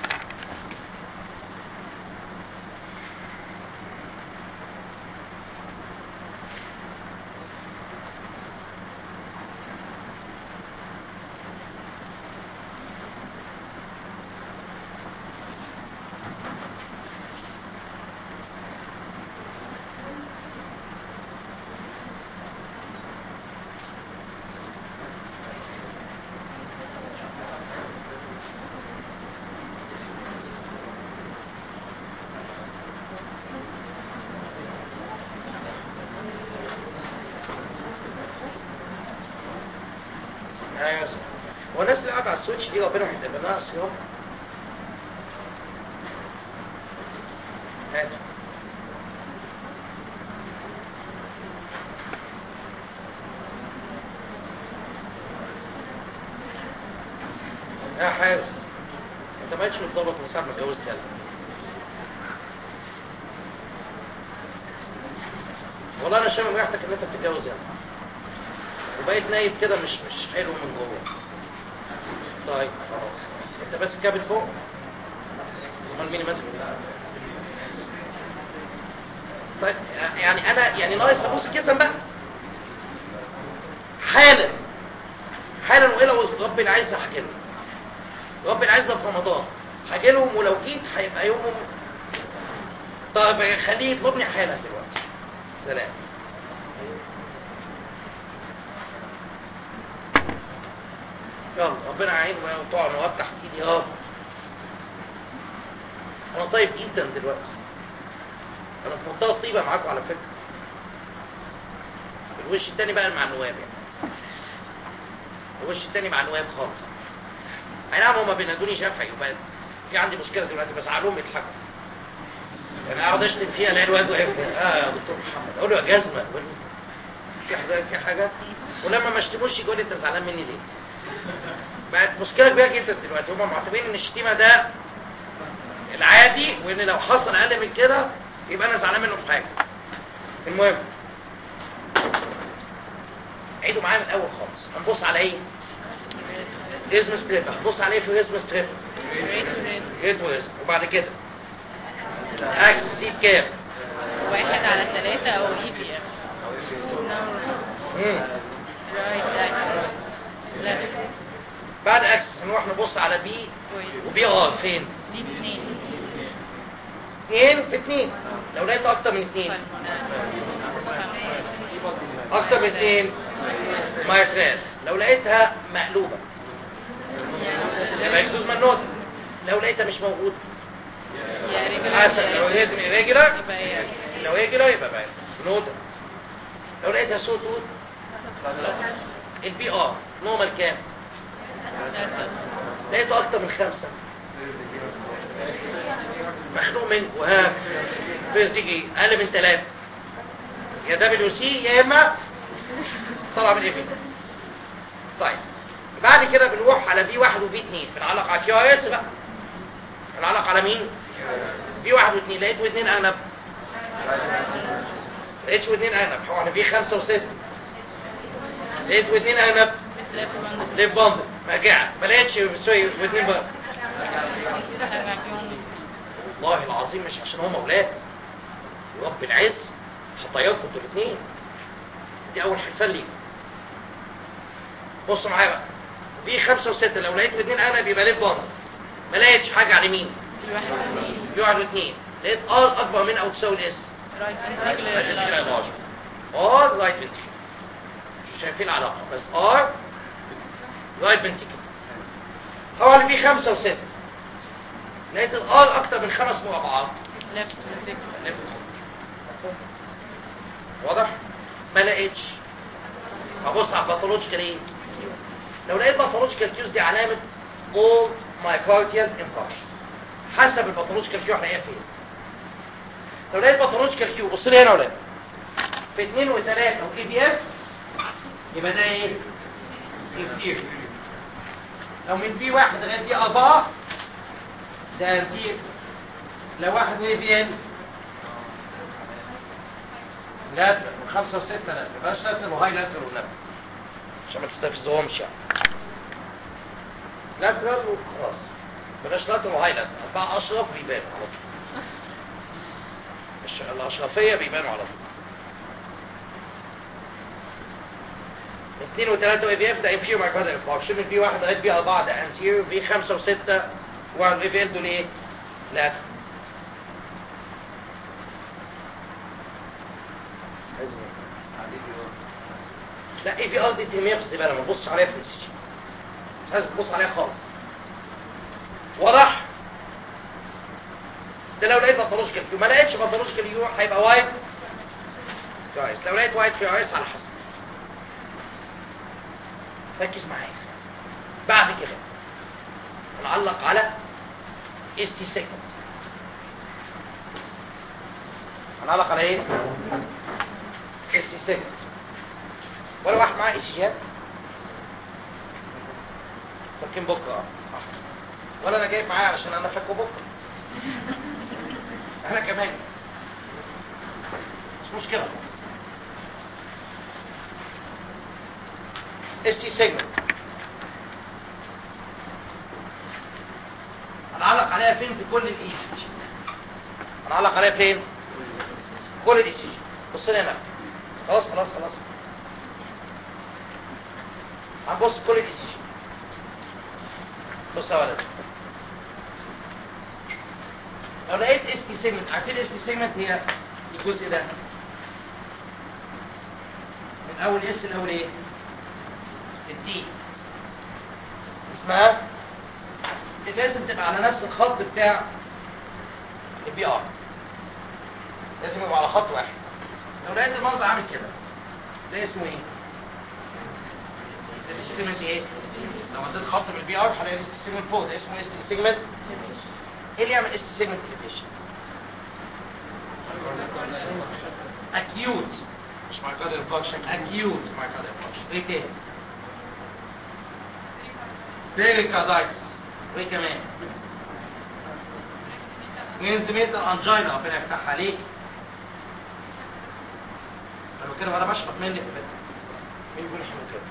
C: ايوه صح. هو الناس اللي قاعده على السويتش دي ربنا هيتقبل لها صيام هات يا حارس انت ما بقتش متظبط من ساعه ما اتجوزت يلا والله انا شامم ريحتك ان انت بتتجوز يلا وبقيت نايم كده مش مش حلو من جوه طيب خلاص انت بس الكابل فوق امال مين ماسك طيب يعني انا يعني ناقص ابوس الجسم بقى حالا حالا والا رب العزه حكي لهم رب العزه في رمضان حكي لهم ولو جيت هيبقى يومهم طيب خليه يطلبني حالا دلوقتي سلام يلا ربنا يعينه بقى وطبعا وقف تحت ايدي اه انا طيب جدا دلوقتي انا في منتهى الطيبه معاكم على فكره الوش التاني بقى مع النواب يعني الوش التاني مع النواب خالص اي نعم هما بينادوني شافعي وبقى في عندي مشكله دلوقتي بس علوم يضحكوا يعني اقعد اشتم فيها الاقي الواد واقف اه يا دكتور محمد اقول له يا جزمه يقول لي في حاجه في حاجه ولما ما اشتموش يقول لي انت زعلان مني ليه بقت مشكله كبيره جدا دلوقتي هم معتبرين ان الشتيمه ده العادي وان لو حصل اقل من كده يبقى انا زعلان منه في حاجه المهم عيدوا معايا من الاول خالص هنبص على ايه اسم ستريب هنبص على ايه في اسم ستريب ريد ويز وبعد كده اكسس دي بكام
D: واحد على ثلاثة أو إي بي إم
C: مم.
D: رايت أكسس ليفت
C: بعد اكسس هنروح نبص على بي وبي ار فين
D: دي اتنين
C: اثنين في اثنين لو لقيت اكتر من اثنين اكتر من اثنين مايترال لو لقيتها مقلوبة يبقى اكسوس منوت لو لقيتها مش موجودة حسب لو لقيت ريجولار
D: يبقى
C: لو ريجولار يبقى بقى نوتة لو لقيتها سوتوت البي ار نورمال كام لقيته اكتر من خمسة مخلوق منكم ها فيس دي اقل من ثلاثة يا دبليو سي يا اما طلع من ايه طيب بعد كده بنروح على بي واحد وبي اتنين بنعلق على كيو ار اس بقى بنعلق على مين بي واحد واثنين لقيت واثنين اغلب لقيتش واثنين اغلب هو على بي خمسة وستة لقيت واثنين اغلب ليف بامب مرجعة ما لقيتش بسوي واثنين بقى والله العظيم مش عشان هم اولاد رب العز هطيركم انتوا الاثنين دي اول حلفان ليكم بصوا معايا بقى في خمسة وستة لو لقيت اثنين اغلب يبقى ليف بامب ما لقيتش حاجة على مين في واحد واثنين لقيت ار اكبر من او تساوي الاس
D: رايت
C: ار رايت فنتيكل مش شايفين العلاقة بس ار رايت فنتيكل هو اللي فيه خمسة وستة لقيت الار اكتر من خمس مربعات
D: ليفت
C: واضح ما لقيتش ابص على الباثولوجيكال ايه لو لقيت باثولوجيكال كيوز دي علامه اول مايكارديال انفاركشن حسب الباثولوجيكال كيو هلاقيها فين لو لقيت باثولوجيكال كيو بص لي هنا يا ولاد في 2 و3 واي بي اف يبقى ده ايه انتير لو من بي واحد لغايه بي اربعه ده انتير لو واحد واي بي ان لاتر وخمسة وستة لاتر مبقاش لاتر وهاي لاتر ولاتر عشان ما تستفزهمش يعني لاترال وخلاص بلاش لاترال وهاي لاترال اربعه اشرف بيبانوا على طول الش- الاشرفيه بيبانوا على طول اثنين وثلاثة اي في اف ده انفيريور مايكارديال انفاركشن من في واحد لغايه في اربعه ده انتيريور في خمسه وسته واحد اي في ال دول ايه؟ لاترال لا اي في ار دي تهميه في الزباله ما تبصش عليها في الاي سي جي مش عايز تبص عليها خالص واضح ده لو لقيت باثولوجيكال فيو ما لقيتش باثولوجيكال فيو هيبقى وايد كويس لو لقيت وايد فيو اس على حسب ركز معايا بعد كده نعلق على اس تي سيجمنت هنعلق على ايه اس تي سيجمنت ولا واحد معاه اي سي جاب فاكين بكره اه صح. ولا انا جايب معايا علشان انا فاكره بكره انا كمان مش مشكله اس تي سيجمنت هنعلق عليها فين في كل الاي سي جي هنعلق عليها فين كل الاي سي جي بص لي هنا خلاص خلاص خلاص هنبص في كل الاي سي جي بص يا ولد لو لقيت اس تي سيجمنت عارفين اس تي سيجمنت هي الجزء ده من اول اس الاول ايه الدي اسمها لازم تبقى على نفس الخط بتاع البي ار لازم يبقى على خط واحد لو لقيت المنظر عامل كده ده اسمه ايه اس تي سيجمنت ايه لو اديت خط من البي ار هلاقي اس تي سيجمنت فوق ده اسمه اس تي سيجمنت ايه اللي يعمل اس تي سيجمنت اليفيشن acute مش myocardial infarction acute myocardial infarction ايه تاني pericarditis وايه كمان انزيميتال انجينا ربنا يفتحها عليك لما كده انا بشرب مني في البيت مين يقول احنا كده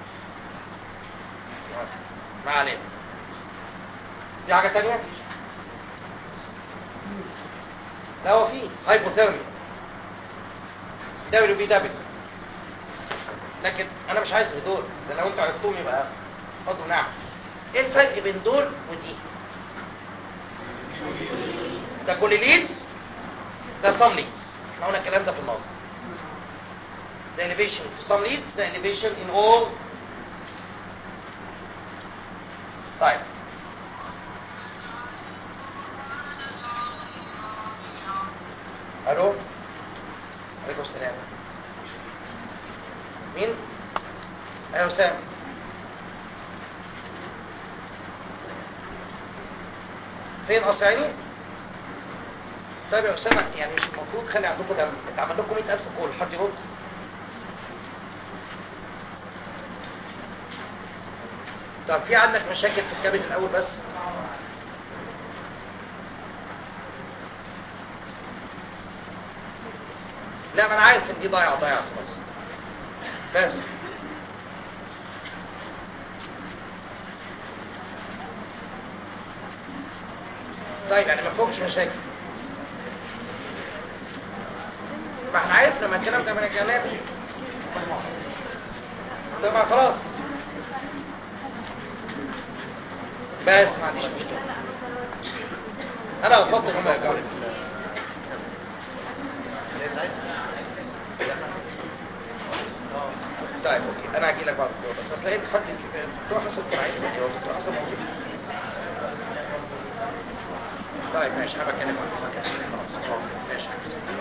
C: ما علينا في حاجه تانية لا هو في هايبوثيرميا دبليو بي دبليو لكن انا مش عايز دول ده لو انتوا عرفتوهم يبقى فضل نعم ايه الفرق بين دول ودي ده كل ليدز ده سم ليدز احنا قلنا الكلام ده في النظر ده elevation في some leads ده elevation in all طيب الو عليكم السلام مين ايوه وسام فين قصعيني طيب يا اسامه يعني مش المفروض خلي عندكم ده اتعمل لكم 100000 كول حد يرد طب في عندك مشاكل في الكبد الاول بس لا ما انا عارف ان دي ضايعه ضايعه خلاص بس طيب يعني ما فيهمش مشاكل ما احنا عرفنا ما الكلام ده من الكلام ده ما خلاص بس ما عنديش مشكله انا افضل هم يرجعوا لي طيب اوكي انا هجي لك بعد الدور بس بس لقيت حد دكتور حسن كان عايز يجي هو دكتور حسن موجود طيب ماشي انا بكلم عنه خلاص أوكي، ماشي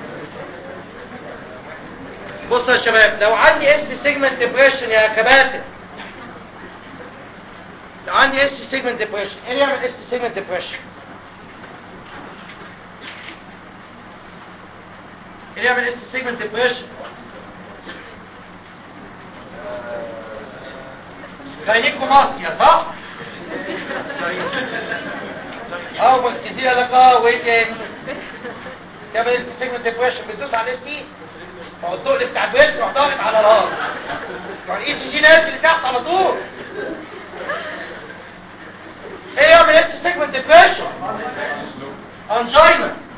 C: بصوا يا شباب لو عندي اس سيجمنت ديبريشن يا كباتن لو عندي اس سيجمنت ديبريشن ايه اللي يعمل اس سيجمنت ديبريشن ايه اللي يعمل اس سيجمنت ديبريشن جاينيكوماستيا صح اه والكثير لك اه وايه تاني تعمل اس سيجمنت ديبريشن بتدوس على الاس تي هو الضوء بتاع البيت تروح ضاغط على الهار يعني الاي سي جي نازل اللي تحت على طول سيجمنت ديبريشن انجينا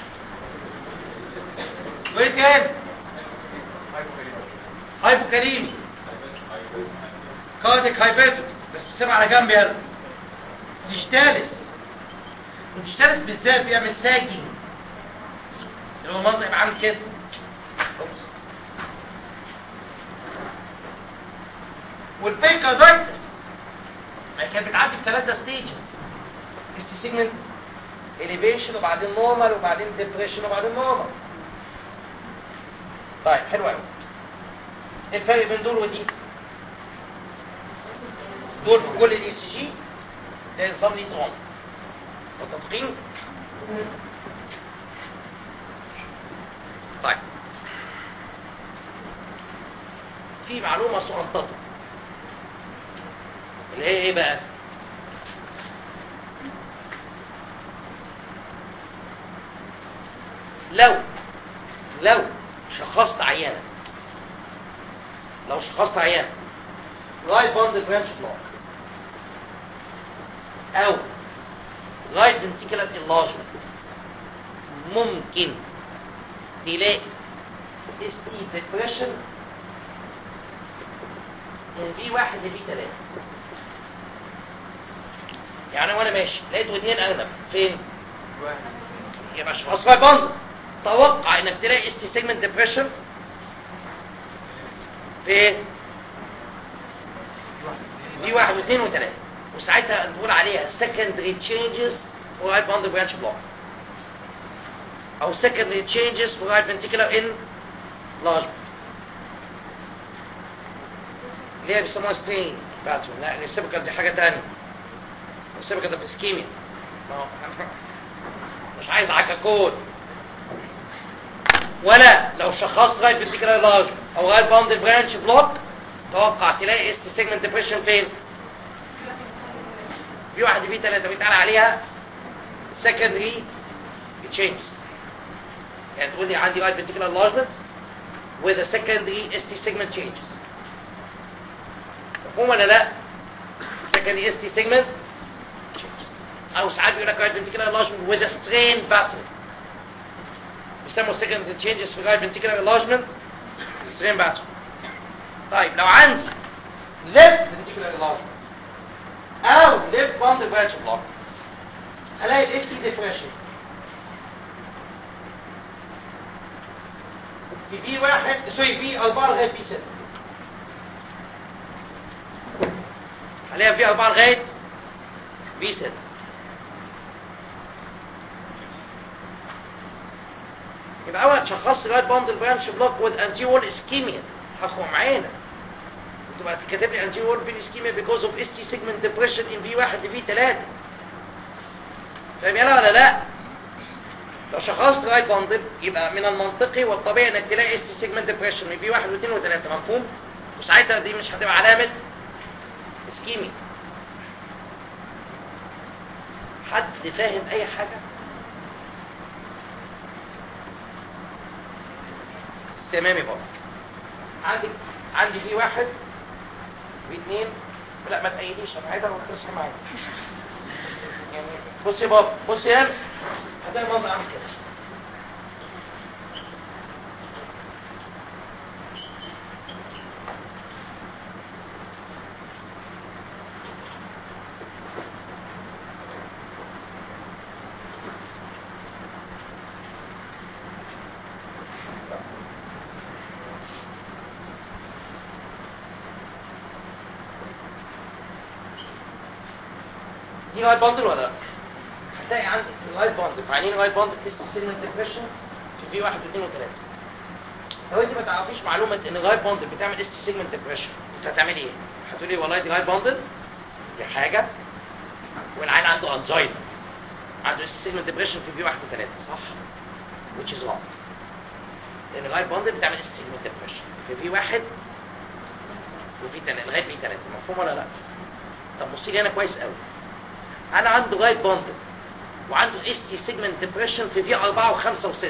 C: وايه تاني هايبوكاليمي كارديك هايبرتو بس سيب على جنب يلا ديجيتاليس الديجيتاليس بالذات بيعمل ساجنج اللي هو المنظر يبقى عامل كده أوبس. والبيكادايتس ما هي كانت بتعدي بثلاثة ستيجز السي سيجمنت elevation وبعدين نورمال وبعدين ديبريشن وبعدين نورمال طيب حلو قوي ايه الفرق بين دول ودي دول في كل الاي سي جي ده نظام نيوترون متفقين طيب في معلومه سقنططه اللي هي ايه بقى لو لو شخصت عيانه لو شخصت عيانه رايت باند برانش بلوك او رايت فنتيكولار انلارجمنت ممكن تلاقي اس تي ديبريشن من في واحد لفي ثلاثة يعني وانا ماشي لقيت ودنين ارنب فين؟ يبقى شخص رايت باند توقع انك تلاقي اس تي سيجمنت ديبريشن في في واحد واثنين وثلاثة وساعتها نقول عليها secondary changes for right bundle branch block او secondary changes for right ventricular enlargement اللي هي بيسموها ستين باترن لا السيبكال دي حاجة تانية السيبكال ده في اسكيميا ما هو مش عايز عكاكون ولا لو شخصت رايت فنتيكولار لارج او رايت باوندد برانش بلوك توقع تلاقي است سيجمنت ديبريشن فين في واحد في ثلاثة بيتقال عليها secondary changes يعني تقول لي عندي right ventricular enlargement with a secondary ST segment changes مفهوم ولا لا secondary ST segment changes او ساعات بيقول لك right ventricular enlargement with a strain pattern بيسموا secondary changes في right ventricular enlargement strain pattern طيب لو عندي left ventricular enlargement او left bundle branch block هلاقي الاس تي ديبريشن في بي واحد سوري بي أربعة لغاية بي ستة هلاقي بي أربعة لغاية بي ستة يبقى أول شخصت لغاية باندل برانش بلوك with anterior ischemia هتكون معانا تبقى كاتب لي anterior بين ischemia because of ST segment depression in V1 ل V3 فاهم يلا ولا لا لو شخصت رايت باندل يبقى من المنطقي والطبيعي انك تلاقي اس سيجمنت ديبريشن من بي 1 و2 و3 مفهوم وساعتها دي مش هتبقى علامه اسكيمي حد فاهم اي حاجه تمام يا بابا عندي عندي بي واحد بي اتنين لا ما تقيديش انا عايزك تصحى معايا يعني بص يا بابا بص يا هنا هتلاقي المنظر عامل كده دي رايت باندل ولا لا؟ هتلاقي عندك في الرايت باندل يعني رايت باندل اس سيجمنت ديبريشن في في 1 و2 و3 لو انت ما تعرفيش معلومه ان الرايت باندل بتعمل اس سيجمنت ديبريشن انت هتعملي ايه؟ هتقولي والله دي رايت باندل دي حاجه والعيل عنده انجينا عنده اس سيجمنت ديبريشن في في 1 و3 صح؟ which is wrong لان الرايت باندل بتعمل اس سيجمنت ديبريشن في في 1 وفي 3 لغايه في 3 مفهوم ولا لا؟ طب بصي لي هنا كويس قوي انا عنده رايت باندل وعنده اس تي سيجمنت ديبريشن في في 4 و5 و6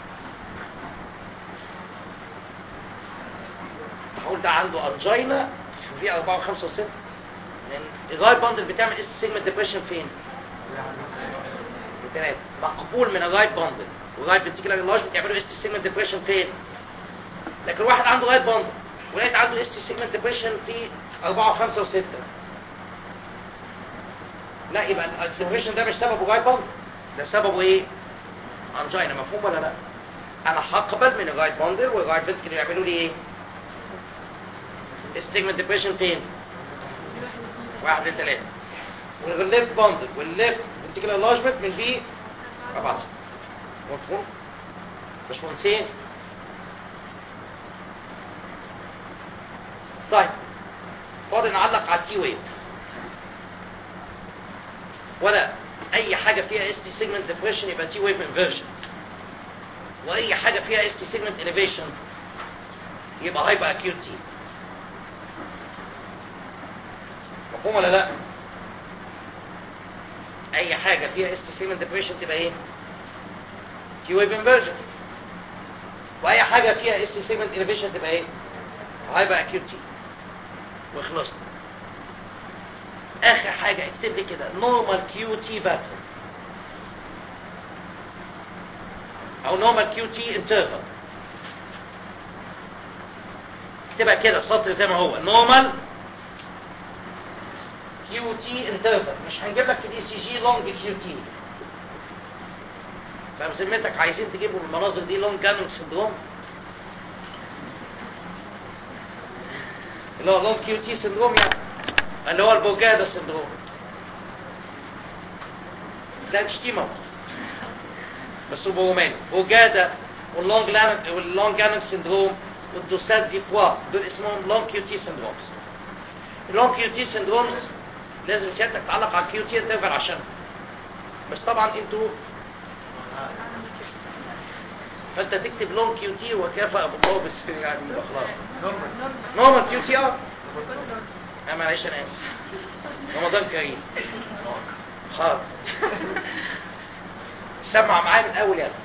C: هقول ده عنده انجينا في في 4 و5 و6 لان الرايت باندل بتعمل اس تي سيجمنت ديبريشن فين ثلاثة مقبول من الرايت باندل والرايت فنتيكولار انلارجمنت يعملوا اس سيجمنت ديبريشن فين؟ لكن واحد عنده رايت باندل ولقيت عنده اس سيجمنت ديبريشن في 4 و5 و6 لا يبقى الديبريشن ده مش سببه رايت باندل ده سببه ايه؟ انجينا مفهوم ولا لا؟ انا هقبل من الرايت باندل والرايت فنتيكولار يعملوا لي ايه؟ السيجمنت ديبريشن فين؟ واحد لثلاثة والليفت باندل والليفت فنتيكولار انلارجمنت من بي 4 مفهوم؟ مش مهندسين؟ طيب فاضل نعلق على التي ويف ولا اي حاجه فيها اس تي سيجمنت ديبريشن يبقى تي ويف انفيرجن واي حاجه فيها اس تي سيجمنت اليفيشن يبقى هايبر اكيوت تي مفهوم ولا لا اي حاجه فيها اس تي سيجمنت ديبريشن تبقى ايه تي ويف انفيرجن واي حاجه فيها اس تي سيجمنت اليفيشن تبقى ايه هايبر اكيوت تي وخلصنا اخر حاجه اكتب لي كده نورمال كيو تي باترن او نورمال كيو تي انترفال اكتبها كده سطر زي ما هو نورمال كيو تي انترفال مش هنجيب لك في الاي سي جي لونج كيو تي فبذمتك عايزين تجيبوا المناظر دي لونج جانونج سندروم اللي هو لونج كيو تي سندروم يعني اللي هو البوجادا سندروم ده مش تيمة بس هو بوماني بوجادا واللونج لانك واللونج لانك سندروم والدوسات دي بوا دول اسمهم لونج كيو تي سندرومز اللونج كيو تي سندرومز لازم سيادتك تعلق على الكيو تي انترفال عشان بس طبعا انتوا فانت تكتب لونج كيو تي وكافة ابو الله بس يعني يبقى خلاص نورمال كيو تي اه اه معلش انا اسف رمضان كريم حاضر سمع معايا من الاول يلا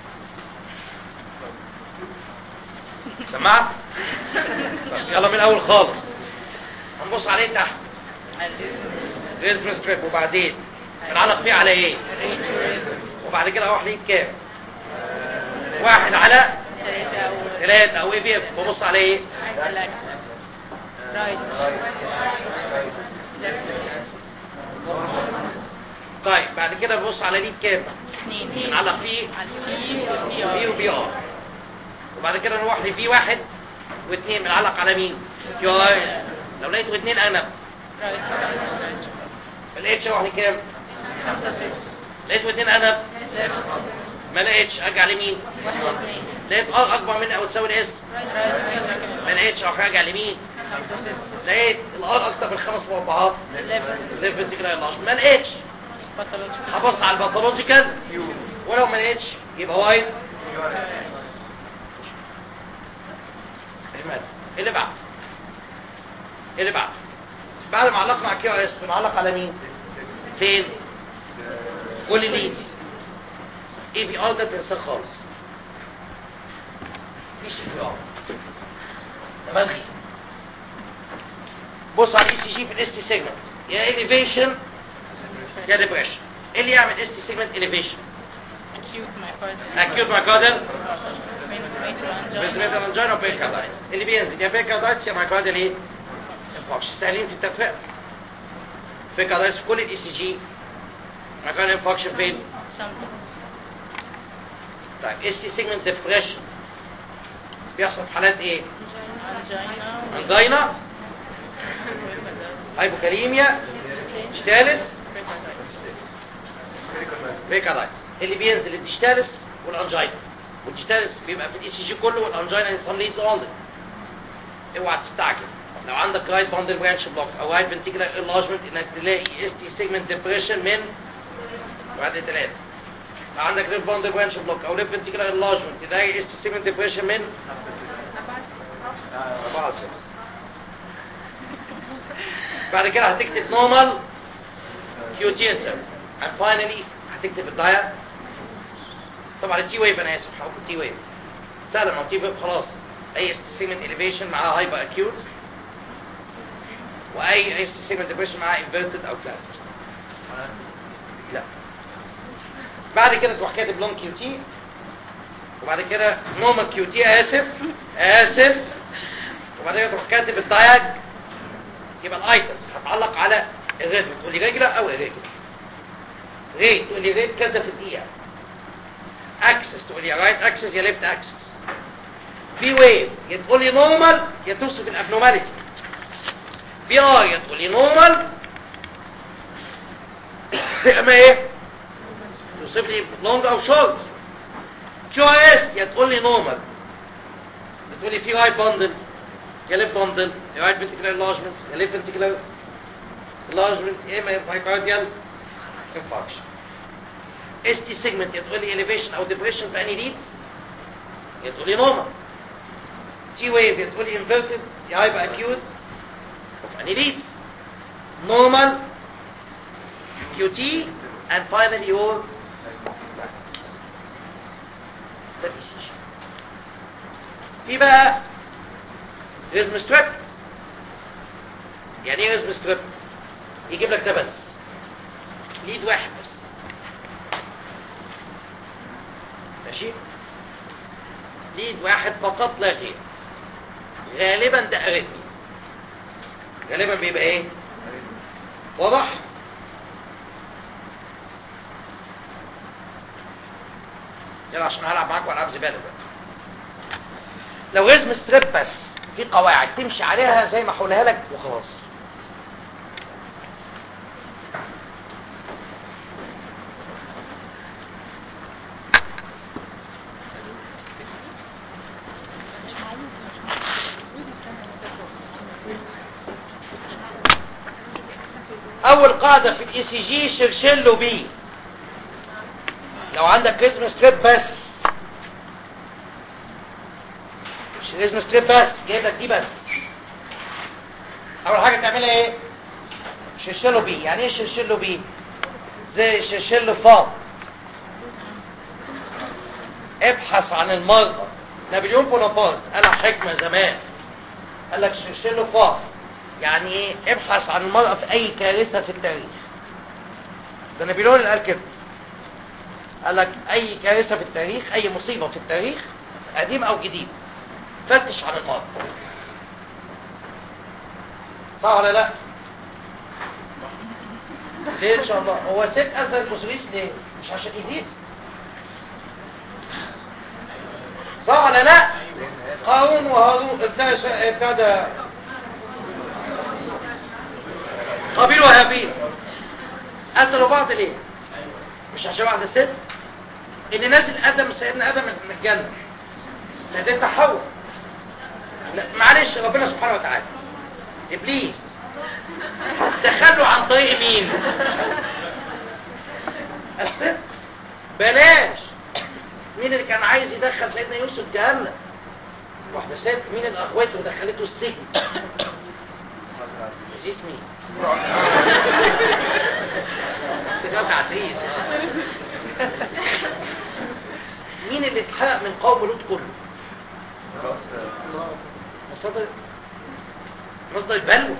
C: سمعت طب يلا من الاول خالص هنبص عليه تحت ريزم ستريب وبعدين هنعلق فيه على ايه وبعد كده اروح ليه كام واحد على
D: ثلاثة أو
C: ثلاثة او ايه بيبقى ببص على ايه
D: الأكسس رايت
C: طيب بعد كده ببص على ليد كام
D: اثنين
C: نعلق فيه
D: على البي والبي
C: بي
D: ار
C: وبي ار وبعد كده نروح لفي واحد واثنين بنعلق على مين كيو ار لو لقيت اثنين انا
D: رايت
C: ما لقيتش اروح لكام
D: خمسة ستة
C: لقيت اثنين انا
D: ليفت
C: ما لقيتش ارجع لمين
D: واحد واثنين
C: لقيت ار اكبر من او تساوي الاس
D: رايت
C: ما لقيتش اروح ارجع لمين
D: خمسة ستة
C: لقيت الار اكتر من خمس مربعات
D: ليفت
C: ليفت انتجرال ما لقيتش
D: باثولوجيكال
C: هبص على الباثولوجيكال ولو ما لقيتش يبقى وايد احمد اللي بعد اللي بعد بعد ما علقنا على كيو اس بنعلق على مين فين كل ليدز اي بي ار ده بننساه خالص مفيش اي بي ار ده ملغي بص على الاي سي جي في الاس تي سيجمنت يا اليفيشن يا ديبريشن ايه اللي يعمل اس تي سيجمنت اليفيشن
D: acute myocardial
C: اكيوت مايكاردال
D: ventilator angina
C: فيزميتال انجينا وبيركاردايتس اللي بينزل يا بيركاردايتس يا مايكاردال ايه انفاكشن سهلين في التفرقه بيركاردايتس في كل الاي سي جي مايكاردال انفاكشن فين
D: sometimes
C: طيب اس تي سيجمنت ديبريشن بيحصل في حالات ايه
D: angina
C: انجينا هايبوكاليميا اشتالس بيركاردايتس اللي بينزل الديشتالس والانجينا والديشتالس بيبقى في الاي سي جي كله والانجينا ان سم ليدز اونلي اوعى تستعجل لو عندك رايت باندل برانش بلوك او رايت فنتيكولار انلارجمنت انك تلاقي اس تي سيجمنت ديبريشن من واحد ثلاثة لو عندك ليفت باندل برانش بلوك او ليفت فنتيكولار انلارجمنت تلاقي اس تي سيجمنت ديبريشن من أربعة صفر بعد كده هتكتب نورمال كيو تي انتر and finally هتكتب الدايا طبعا التي ويف انا اسف هحط التي ويف سهله ما هو التي ويف خلاص اي سيجمنت اليفيشن معاها هايبر اكيوت واي اي سيجمنت ديبريشن معاها انفيرتد او فلات لا بعد كده تروح كاتب لون كيو تي وبعد كده نورمال كيو تي اسف اسف وبعد كده تروح كاتب الدايج يبقى الايتمز هتعلق على الريد تقول لي رجله او الرجل ريت تقول لي ريت كذا في الدقيقه اكسس تقول لي يا رايت اكسس يا ليفت اكسس بي ويف يا تقول لي نورمال يا توصف الابنورماليتي بي ار يا تقول لي نورمال يا اما ايه توصف لي لونج او شورت كيو ار اس يا تقول لي نورمال يا تقول لي في رايت باندل يا ليفت باندل يا رايت فنتيكولار انلارجمنت يا ليفت فنتيكولار enlargement يا اما مايكارديال انفاركشن اس تي سيجمنت يا تقول لي elevation او depression في اني ليدز يا تقول لي نورمال تي ويف يا تقول لي inverted يا هيبقى acute وفي اني ليدز نورمال كيو تي and finally your ده بي سي جي في بقى ريزم ستريب يعني ايه ريزم ستريب يجيب لك ده بس ليد واحد بس ماشي ليد واحد فقط لا غير غالبا ده اريتمي غالبا بيبقى ايه واضح يلا عشان هلعب معاكم العاب زباله دلوقتي لو رزم ستريب بس في قواعد تمشي عليها زي ما هقولها لك وخلاص اول قاعده في الاي سي جي شرشله بي لو عندك ريزم ستريب بس مش ريزم ستريب بس جايب لك دي بس اول حاجه تعملها ايه شرشله بي يعني ايه شرشله بي زي شرشله فا ابحث عن المرأة نابليون بونابرت قال حكمة زمان قال لك شرشله فا يعني ايه ابحث عن المرأة في اي كارثة في التاريخ ده نابليون اللي قال كده قال لك اي كارثة في التاريخ اي مصيبة في التاريخ قديم او جديد فتش عن المرأة صح ولا لا ليه ان شاء الله هو ست اذى البوسويس ليه مش عشان يزيد صح ولا لا قارون وهارون ابتدى ابتدى قابيل وهابيل قتلوا بعض ليه مش عشان واحده ست اللي نازل ادم سيدنا ادم من الجنه سيدتنا حواء لا معلش ربنا سبحانه وتعالى ابليس دخله عن طريق مين الست بلاش مين اللي كان عايز يدخل سيدنا يوسف جهنم واحده ست مين اللي اخوته ودخلته السجن عزيز مين ده تعتريس مين اللي اتحرق من قوم لوط كله مصدر مصدر البلوى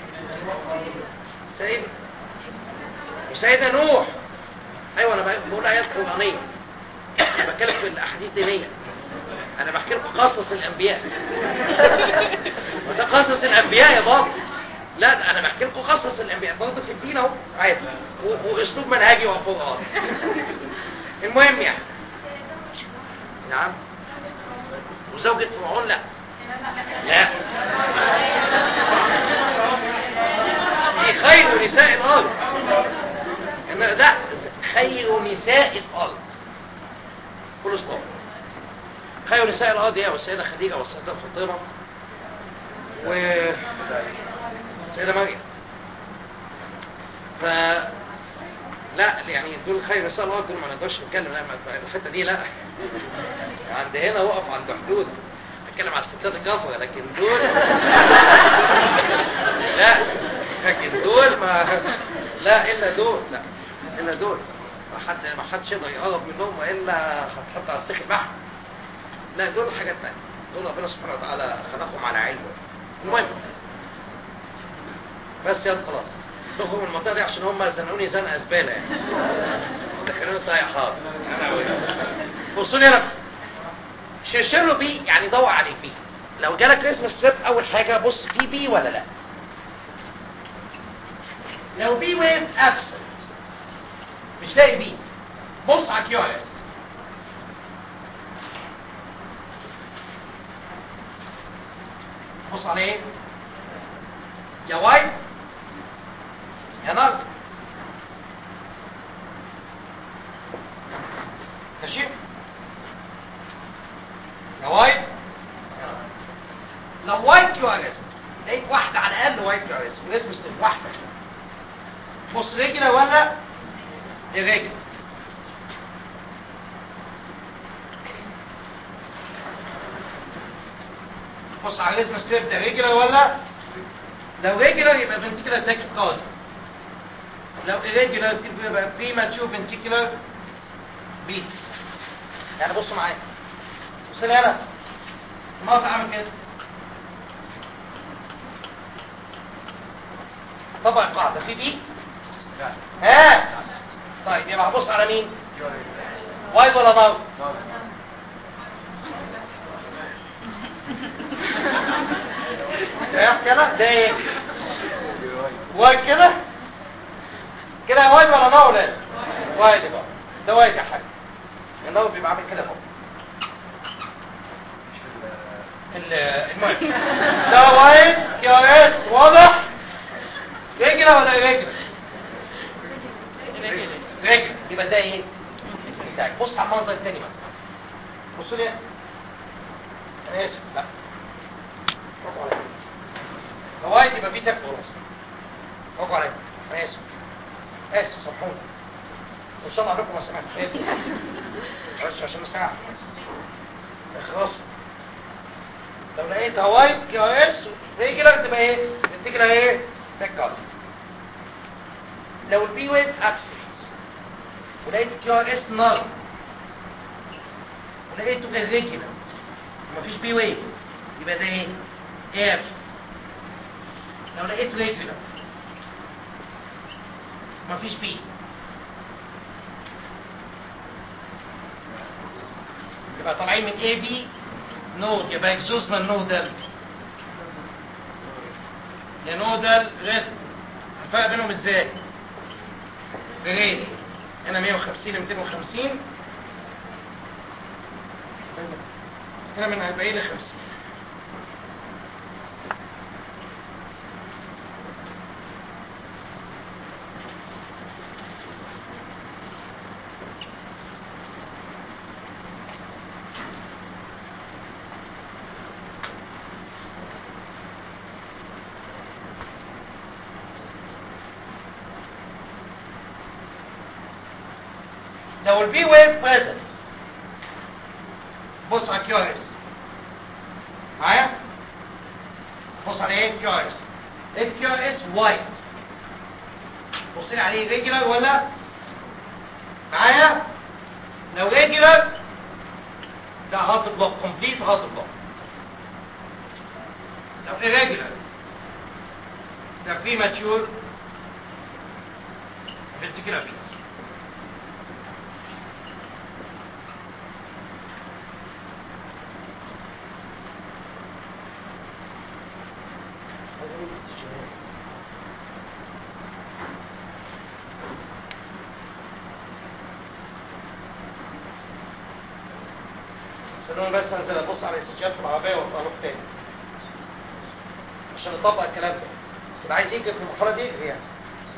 C: سيد وسيدنا نوح ايوه انا بقول ايات قرانيه انا بتكلم في الاحاديث دينيه انا بحكي لكم قصص الانبياء وده قصص الانبياء يا بابا لا ده انا بحكي لكم قصص الانبياء برضه في الدين اهو عادي و- واسلوب منهجي وقران المهم يعني نعم وزوجة فرعون لا لا دي خير نساء الارض إن ده خير نساء الارض كل ستوب خير نساء الارض هي والسيده خديجه والسيده فاطمه و سيده مريم ف لا يعني دول خير نساء الارض دول ما نقدرش نتكلم لا ما- الحته دي لا عند هنا وقف عند حدود نتكلم على الستات الكفره لكن دول لا لكن دول ما لا الا دول لا الا دول ما حد ما حدش يقدر يقرب منهم والا هتحط على السيخ البحر لا دول حاجات تانية دول ربنا سبحانه وتعالى خلقهم على علم المهم بس يا خلاص تخرج من المنطقه دي عشان هم زنقوني زنقه زباله يعني تخيلوا طايح حاضر بصوا لي هنا شرشر له بي يعني دور عليه بي لو جالك ريزم ستريب اول حاجه بص في بي ولا لا لو بي ويف ابسنت مش لاقي بي بص على كيو اس بص على ايه يا وايد يا نار ماشي يا وايد يا نار. لو وايد كيو ار اس لقيت واحده على الاقل وايد كيو ار اس ولازم استلم واحده بص رجله ولا الرجل بص على الريزم ستيب ده ريجولار ولا لو ريجولار يبقى فنتيكولار تاكيكاردي لو irregular يبقى premature ventricular beat يعني بص معايا بص لي انا الموت عامل كده طبق القاعده في دي ها طيب يبقى هبص على مين وايد ولا نار استريح كده ده ايه وايد كده كده وايد ولا نار ولا إيه؟ وايد بقى ده وايد يا حاج النار بيبقى عامل كده اهو ال- المهم ده وايد كيو اس واضح رجله ولا رجله رجل يبقى ده ايه بتاعك بص على المنظر التاني بقى بصوا لي انا اسف لا برافو عليك لو وايد يبقى في تك خلاص برافو عليك انا اسف اسف سامحوني ان شاء الله عليكم ما سمعت معلش عشان ما سمعت بس اخلصوا لو لقيت وايد كيو اس ريجلر تبقى ايه ريجلر ايه تك لو البي ويف ابسنت ولقيت كيو ار اس نار ولقيته irregular ومفيش بي ويف يبقى ده ايه اير لو لقيت ريجولار مفيش بي يبقى طالعين من اي بي نود يبقى اكزوزنا النودل يا نودل ريد الفرق بينهم ازاي بريد هنا 150 ل 250 هنا من 40 ل 50 لو البي ويف بريزنت بص على كيو اس معايا بص على ايه كيو اس الكيو اس وايت بص لي عليه ريجولار ولا معايا لو ريجولار ده هارت بلوك كومبليت هارت بلوك لو irregular ده premature ventricular beats استنوني بس انزل ابص على الاستجابات في العربيه واطلع تاني عشان نطبق الكلام ده يبقى عايز يجري في المرحله دي يجري يعني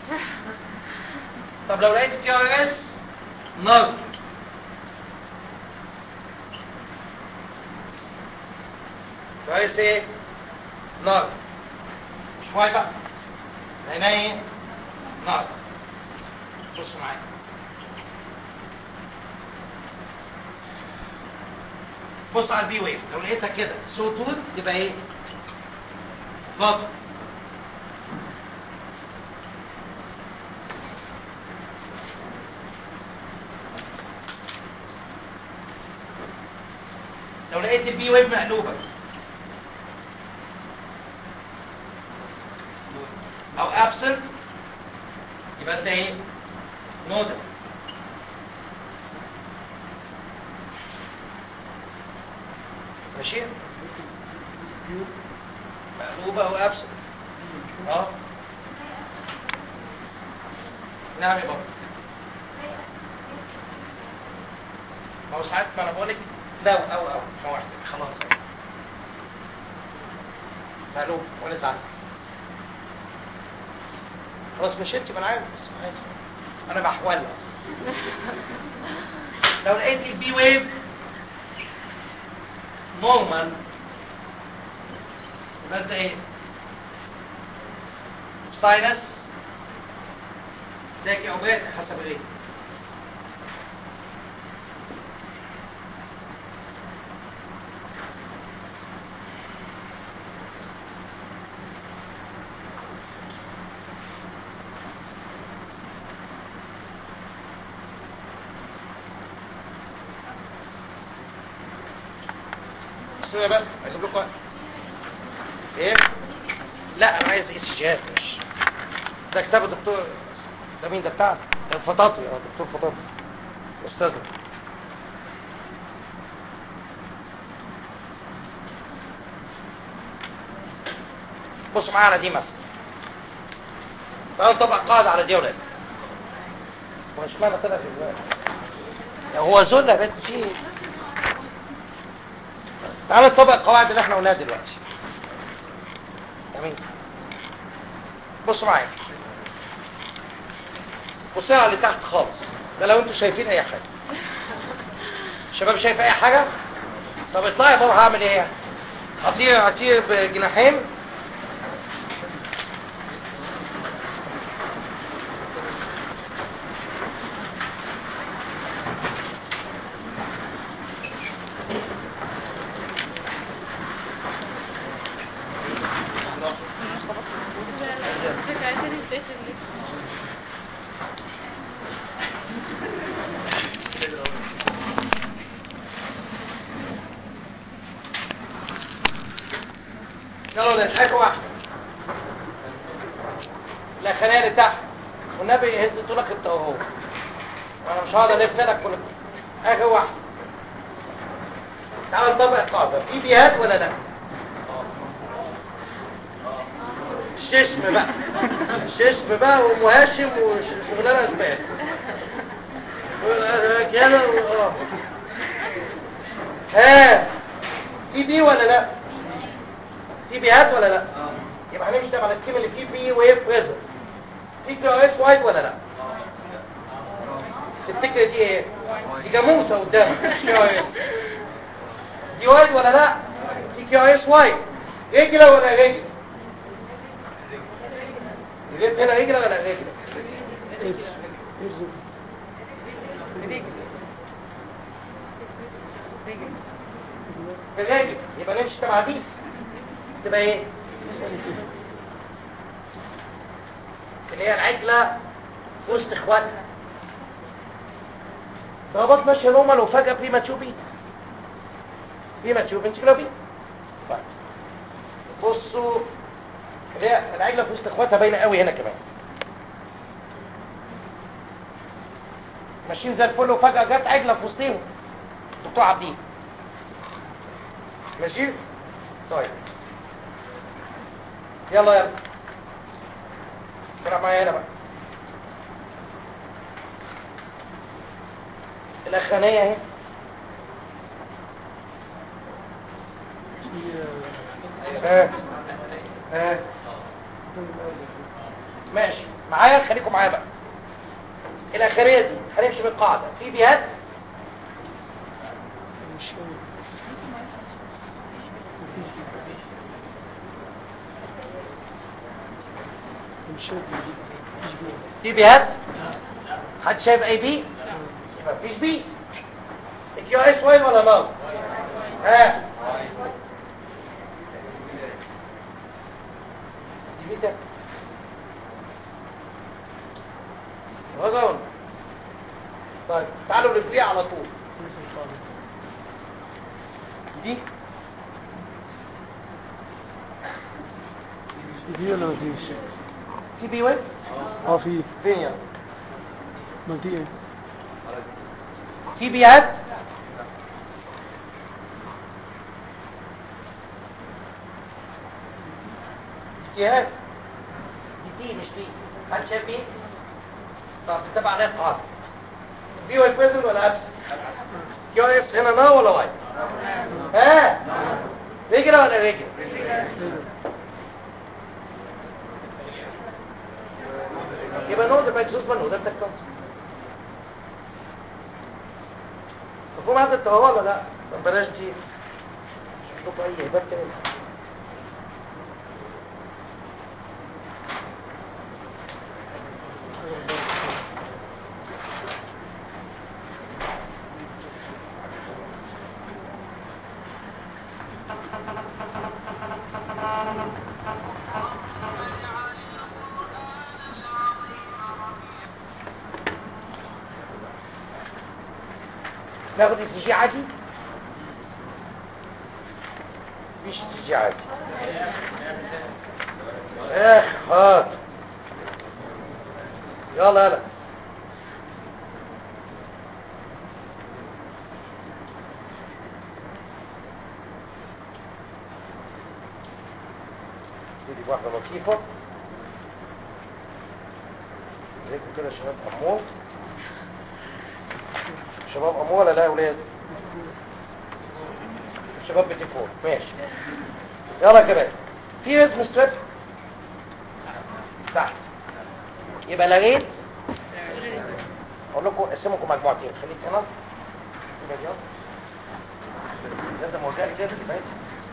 C: طب لو لقيت كيو ار اس نار كويس ايه نار مش واي بقى لقيناه ايه نار بصوا معايا بص على البي ويف لو لقيتها كده صوتون يبقى ايه باطل لو لقيت البي ويف مقلوبه او absent يبقى انت ايه نودل ماشي مقلوبة او ابسط اه نعم يا بابا ما هو ساعات ما انا بقول لك لو او او ما واحد خلاص أهي. مقلوب ولا زعل خلاص مشيتي ما انا عارف بس عايز انا بحولها لو لقيت البي ويف نورمال يبقى انت ايه ساينس تاكي او باكي حسب الايه استنى بقى اجيب لكم واحد. ايه لا انا عايز اي سي جيات مش ده كتاب الدكتور ده مين ده بتاعنا ده فطاطي اه دكتور فطاطي استاذنا بصوا معايا على دي مثلا تعالوا نطبق قاعده على دي يا ولاد مش معنى طلع في الوقت هو ذل يا بنت في ايه تعال نطبق القواعد اللي احنا قلناها دلوقتي جميل بصوا معايا بصوا على اللي تحت خالص ده لو انتوا شايفين اي حاجه الشباب شايف اي حاجه طب اطلعي يا بابا هعمل ايه هطير هطير بجناحين يلا نضحك واحده لا خلينا اللي تحت والنبي يهز طولك انت وهو وانا مش هقعد الف لك كل اخر واحده تعال نطبق القاعده في بيهات ولا لا ششم بقى ششم بقى وام هاشم وشغلانه اسباب كده و- اه ها في بي ولا لا في بيهات ولا لا يبقى هنمشي على السكيم اللي فيه بي ويف ويزر في كيو اس وايد ولا لا تفتكر دي ايه دي جاموسه قدامك مش كيو اس دي وايد ولا لا دي كيو اس وايد رجله ولا رجل جبت هنا رجله ولا رجله بالراجل يبقى نمشي تبع دي تبقى ايه اللي هي العجلة في وسط اخواتها ضربات ماشية نورمال وفجأة بريما تشوبي بريما تشوبي انسكلوبي طيب بصوا اللي هي العجلة في وسط اخواتها باينة قوي هنا كمان ماشيين زي الفل وفجأة جت عجلة في وسطهم دكتور عبدين ماشي طيب يلا يلا العب معايا هنا بقى الاخرانيه اهي ها ها ماشي معايا خليكم معايا بقى الاخريه دي هنمشي بالقاعده في بيات في بيات حد شايف اي بي يبقى مفيش بي الكيو اس وايد ولا نال ها دي بيتا وغون طيب تعالوا نبتدي على طول دي
E: في ولا مفيش؟
C: في بي وين
E: اه في
C: فين يلا
E: ما في ايه؟
C: في بيات تيهات دي تي مش بي حد شايف مين طب تتبع عليها القاعده بي واي بريزنت ولا ابس كيو اس هنا نا ولا واي ها رجل ولا رجل يبقى نو ده مكسوس منه ده التكتون مفهوم هذا التهوى ولا لا طب بلاش دي شوفوا اي هبات تاني ناخد السي جي عادي مفيش السي جي عادي اخ هات يلا يلا نبتدي بواحدة لطيفة زيكم كده شباب أمور شباب أمور ولا لا يا ولاد شباب بيتي فور ماشي يلا يا كمان في اسم ستريب تحت يبقى لغيت اقول لكم اقسمكم مجموعتين خليك هنا يبقى دي أهو. لازم اوجهك كده اللي فات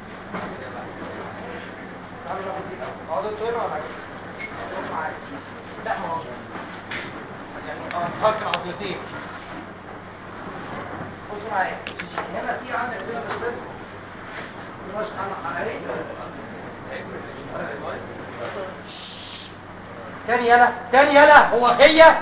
C: تعالوا ناخد دي الأول. اقعدوا انتوا هنا ولا حاجة؟ اقعدوا معايا. لا ما هو يعني اه فرق العضلتين بصوا معايا هنا في عندك كده ستريب مش على على تاني يلا تاني يلا هو هي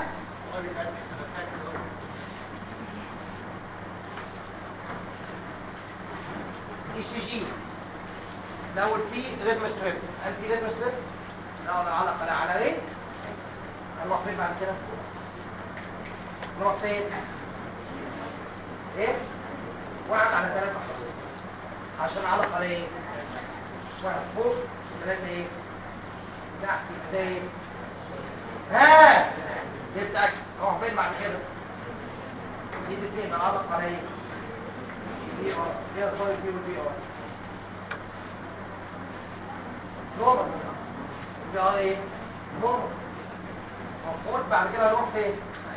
C: اي سي جي الاول في ريتم ستريب هل في ريتم ستريب لا ولا علق لا على ايه هنروح فين بعد كده نروح فين ايه واحد على ثلاثة عشان علق على ايه واحد فوق ثلاثة ايه تحت يبقى ده ايه ها جبت عكس اروح فين بعد كده دي الاثنين علق على ايه دي ار دي ار طيب دي ودي ار نورمال دي ار ايه نورمال المفروض بعد كده اروح فين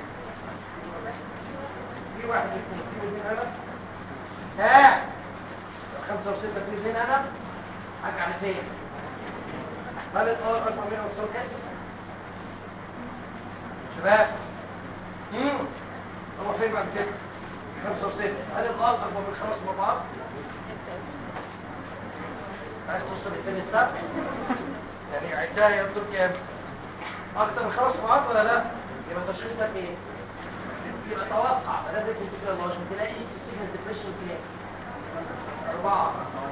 C: في واحد اثنين في اثنين انا ها خمسة وستة في اثنين انا ارجع لفين هل الار اكبر من او تساوي اس شباب امم هو فين بعد كده خمسة وستة هل الار اكبر من خمس مربعات عايز توصل للتاني ستار يعني عدها يا دكتور كام اكتر من خمس مربعات ولا لا يبقى تشخيصك ايه يبقى توقع ما دام كنت كده الله عشان تلاقي السيجنال ديبريشن كام أربعة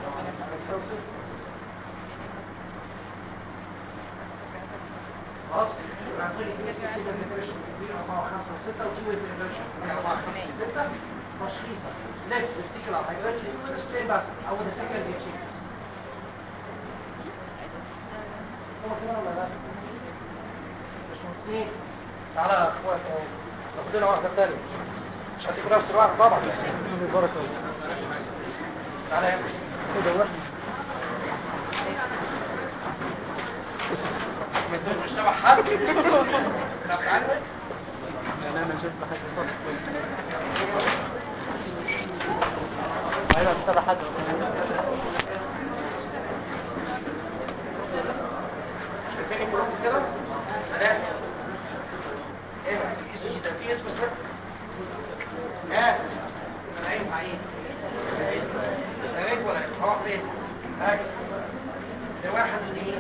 C: خلاص يبقى عندنا كده السيجنال ديبريشن دي أربعة وخمسة وستة وتيجي ديبريشن من أربعة خمسة ستة تشخيصا ليش تفتكر على حاجات وده ستيبل أو ده سيجنال ديبريشن هو كده ولا لا؟ مش مصير تعالى يا اخوات ناخد لنا واحده ثانيه مش هتيجوا نفس الواحد طبعا
E: بركة
C: تعالى يا
E: كده واحد
C: من دول مش تبع حد تبع عنك
E: يعني انا شايف حاجة خالص ايوه تبع حد
C: شايفين كلكم كده ثلاثه ايه في اسم ده في اسم اسمه ها انا ينفع ايه اشتريت ولا هروح فين هاك ده واحد اثنين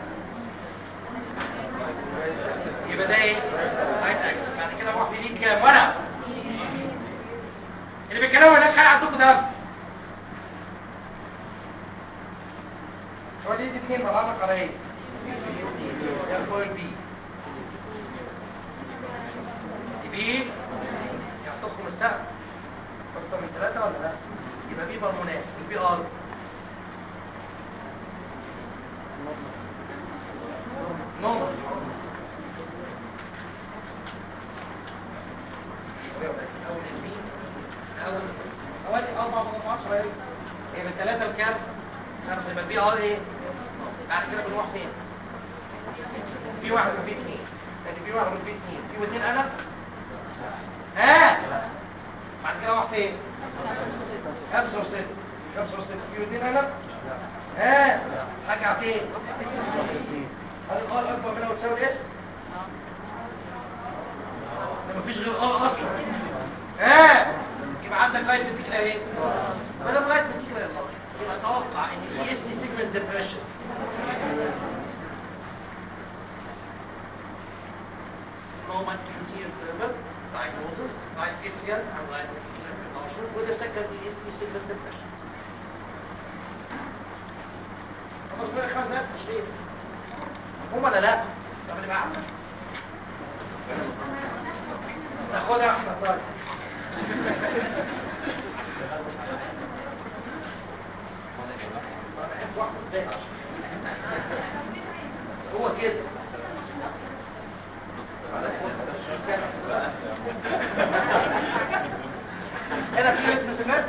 C: يبقى ده ايه رايت اكس بعد كده اروح لليد كام وانا اللي بيتكلموا هناك حاجه عندكم دم هو ليد اثنين بغلق على ايه ده البوينت بي بي يحطكم السقف اكتر من ثلاثة ولا لا يبقى بي بالمونات البي ار شويه هي من ثلاثه لكام؟ خمسه يبقى البي ار ايه؟ بعد كده بنروح فين؟ في واحد وفي اثنين يعني في واحد وفي اثنين في واثنين انا ها بعد كده اروح فين؟ خمسه وسته خمسه وسته في واثنين انا ها ارجع فين؟ هل الار اكبر منها وتساوي الاس؟ ده مفيش غير ار اصلا ها يبقى عندك رايت بتيجي ايه ما دام رايت بتيجي يلا يبقى اتوقع ان في اس دي سيجمنت ديبريشن Roman QT interval diagnosis right atrial and right ventricular convulsion with a second EST segment depression. خلاص بقى خمس دقايق تشريح هم ولا لا؟ طب اللي بقى عندك تاخدها يا احمد طيب أنا بحب واحد ازاي هو كده هنا في اسم سمات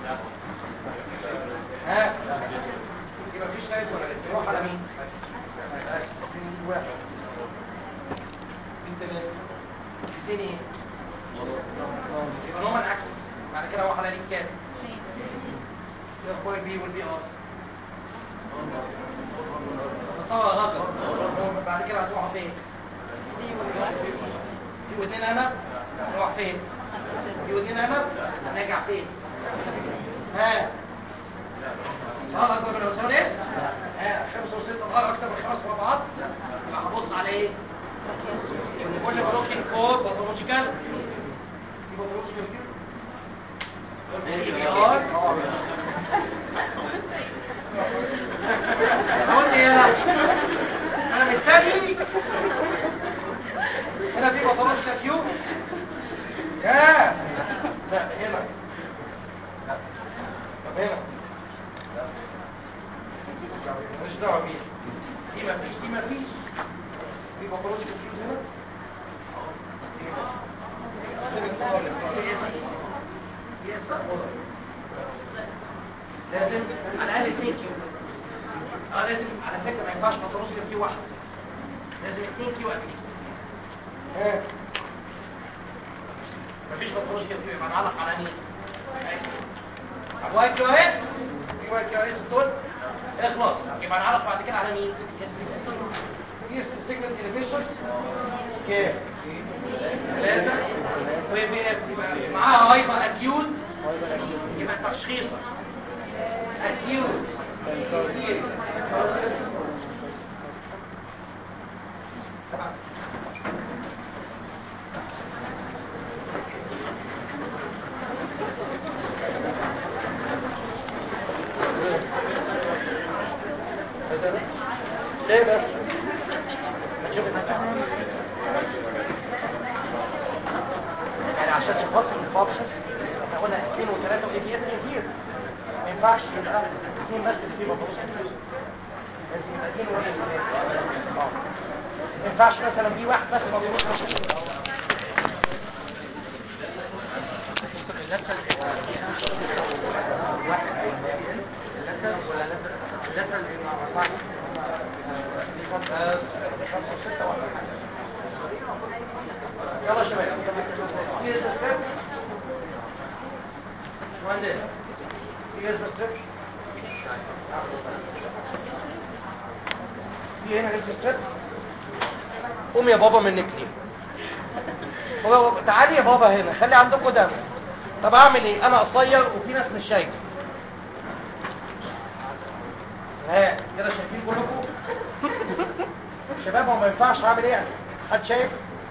C: ها يبقى مفيش سايد ولا لسه نروح على مين مين واحد مين تلاته اثنين ايه يبقى نومن اكسس بعد كده اروح على ليك كام يبقى بي والبي ار طبعا غلط بعد كده هتروح فين في واثنين انا نروح فين في واثنين انا هنرجع فين ها اه اكبر من الوسام ايه ها خمسة وستة اه اكتر من خمس مربعات يبقى هبص على ايه ان كل بلوكينج فور باثولوجيكال في باثولوجيكال كده قلت يا انا مستني هنا في باثولوجيكال كيو يا لا هنا لا طب هنا مش دعوه بيها دي مفيش دي مفيش في باثولوجيكال كيوز هنا لازم على الاقل اثنين كيو اه لازم على فكره ما ينفعش باثولوجيكال كيو واحد لازم اثنين كيو اتليست مفيش باثولوجيكال كيو يبقى نعلق على مين واي كيو اس في واي كيو اس دول اخلص يبقى نعلق بعد كده على مين اس تي اس سيجمنت انيبيشن كام ثلاثة وبي اف يبقى معاها هايبر اكيوت يبقى تشخيصا اكيوت ليه بس هتشوف يعني عشان تفصل الفانكشن احنا قلنا اثنين وثلاثة واي بي اس كتير ما ينفعش يبقى اثنين بس اللي فيه بطلوش كتير لازم يبقى اثنين وواحد ثلاثة اه ما ينفعش مثلا في واحد بس بطلوش كتير واحد اللتر ولا لتر اللتر اللي مع أربعة خمسة وستة ولا حاجة يلا يا شباب في هيز ستريب شو عندنا في هيز ستريب في هنا هيز ستريب قوم يا بابا من نكلي تعالي يا بابا هنا خلي عندكم دم طب اعمل ايه انا قصير وفي ناس مش شايفه ها كده شايفين كلكم شباب هو ما ينفعش اعمل ايه يعني حد شايف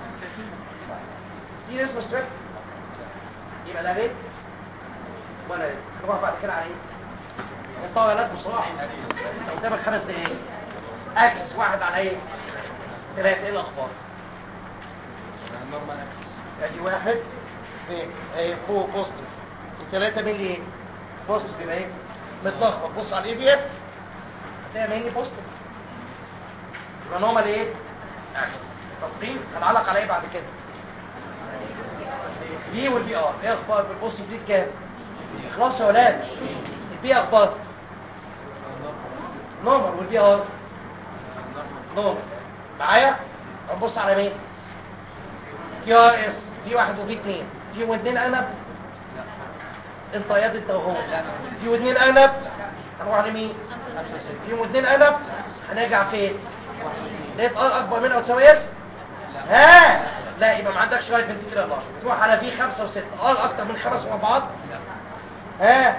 C: في اسم ستريب يبقى لا ريت ولا ريت نروح بعد كده على ايه الطاولات بصراحه انت قدامك خمس دقايق اكس واحد على ايه ثلاثة ايه الاخبار
E: نورمال اكسس
C: ادي واحد ايه ايه فوق بوزيتيف وثلاثة مين ايه بوزيتيف يبقى ايه متلخبط بص على الاي بي اف هتلاقي مين بوزيتيف يبقى نورمال ايه اكس تقييم هنعلق على ايه بعد كده بي والبي ار ايه اخبار بالبوزيتيف دي كام خلاص يا ولاد البي اخبار نورمال والبي ار نورمال معايا هنبص على مين بي ار اس بي واحد وبي اتنين بي واثنين عنب انت يا انت وهو بي واثنين عنب هنروح لمين بي واثنين عنب هنرجع فين لقيت ار اكبر من او تساوي اس ها لا يبقى ما عندكش رايت فنتيكل الله تروح على في خمسة وستة ار اكتر من خمس مع بعض ها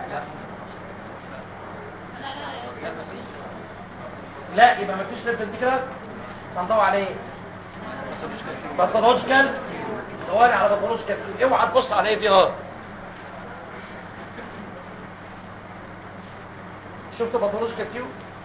C: لا يبقى ما فيش رايت فنتيكل هندور على ايه باثولوجيكال دوري على باثولوجيكال اوعى تبص على ايه في ار شفت باثولوجيكال كيو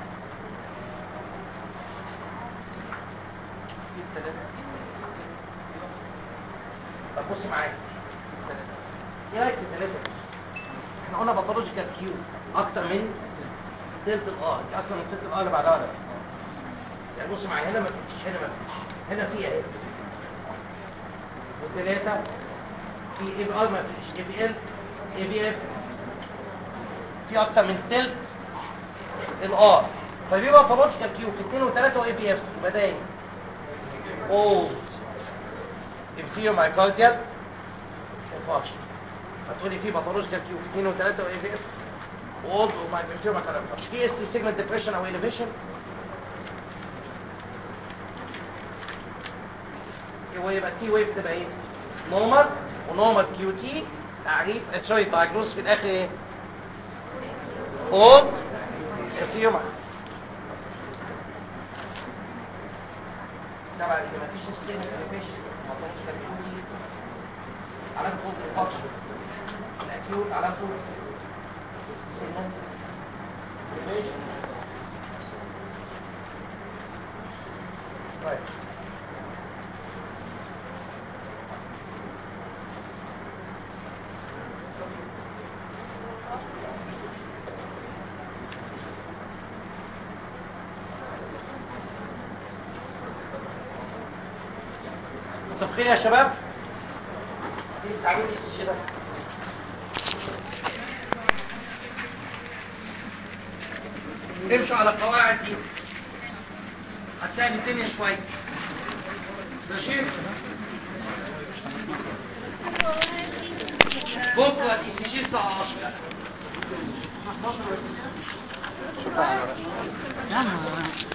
C: طب بص معايا ايه رايك في الثلاثه دي احنا قلنا باثولوجيكال كيو اكتر من تلت الار دي اكتر من تلت الار اللي بعدها ولا لا؟ يعني بص معايا هنا ما فيش هنا ما فيش هنا في اهي والثلاثه في اي بي ار ما فيش اي بي ال اي بي اف في اكتر من تلت الار فبيبقى باثولوجيكال كيو في 2 و3 واي بي اف يبقى ده ايه؟ اوه inferior myocardial infarction هتقولي في باثولوجيكال كيو في 2 و3 واي في اف وولد وما inferior myocardial infarction في اس تي سيجمنت ديبريشن او elevation ويبقى تي ويف تبقى ايه نورمال ونورمال كيو تي تعريف سوري دايجنوز في الاخر ايه اولد inferior طبعا اللي مفيش ستين elevation باثولوجيكال كيو تي علامة فوق الفرش الأكيوت علامة فوق سيجمنت elevation طيب متفقين يا شباب؟ ايه التعبير ايه كده؟ امشوا على القواعد دي هتسهل الدنيا شويه ماشي بكره الاي سي جي الساعه 10
E: يا عم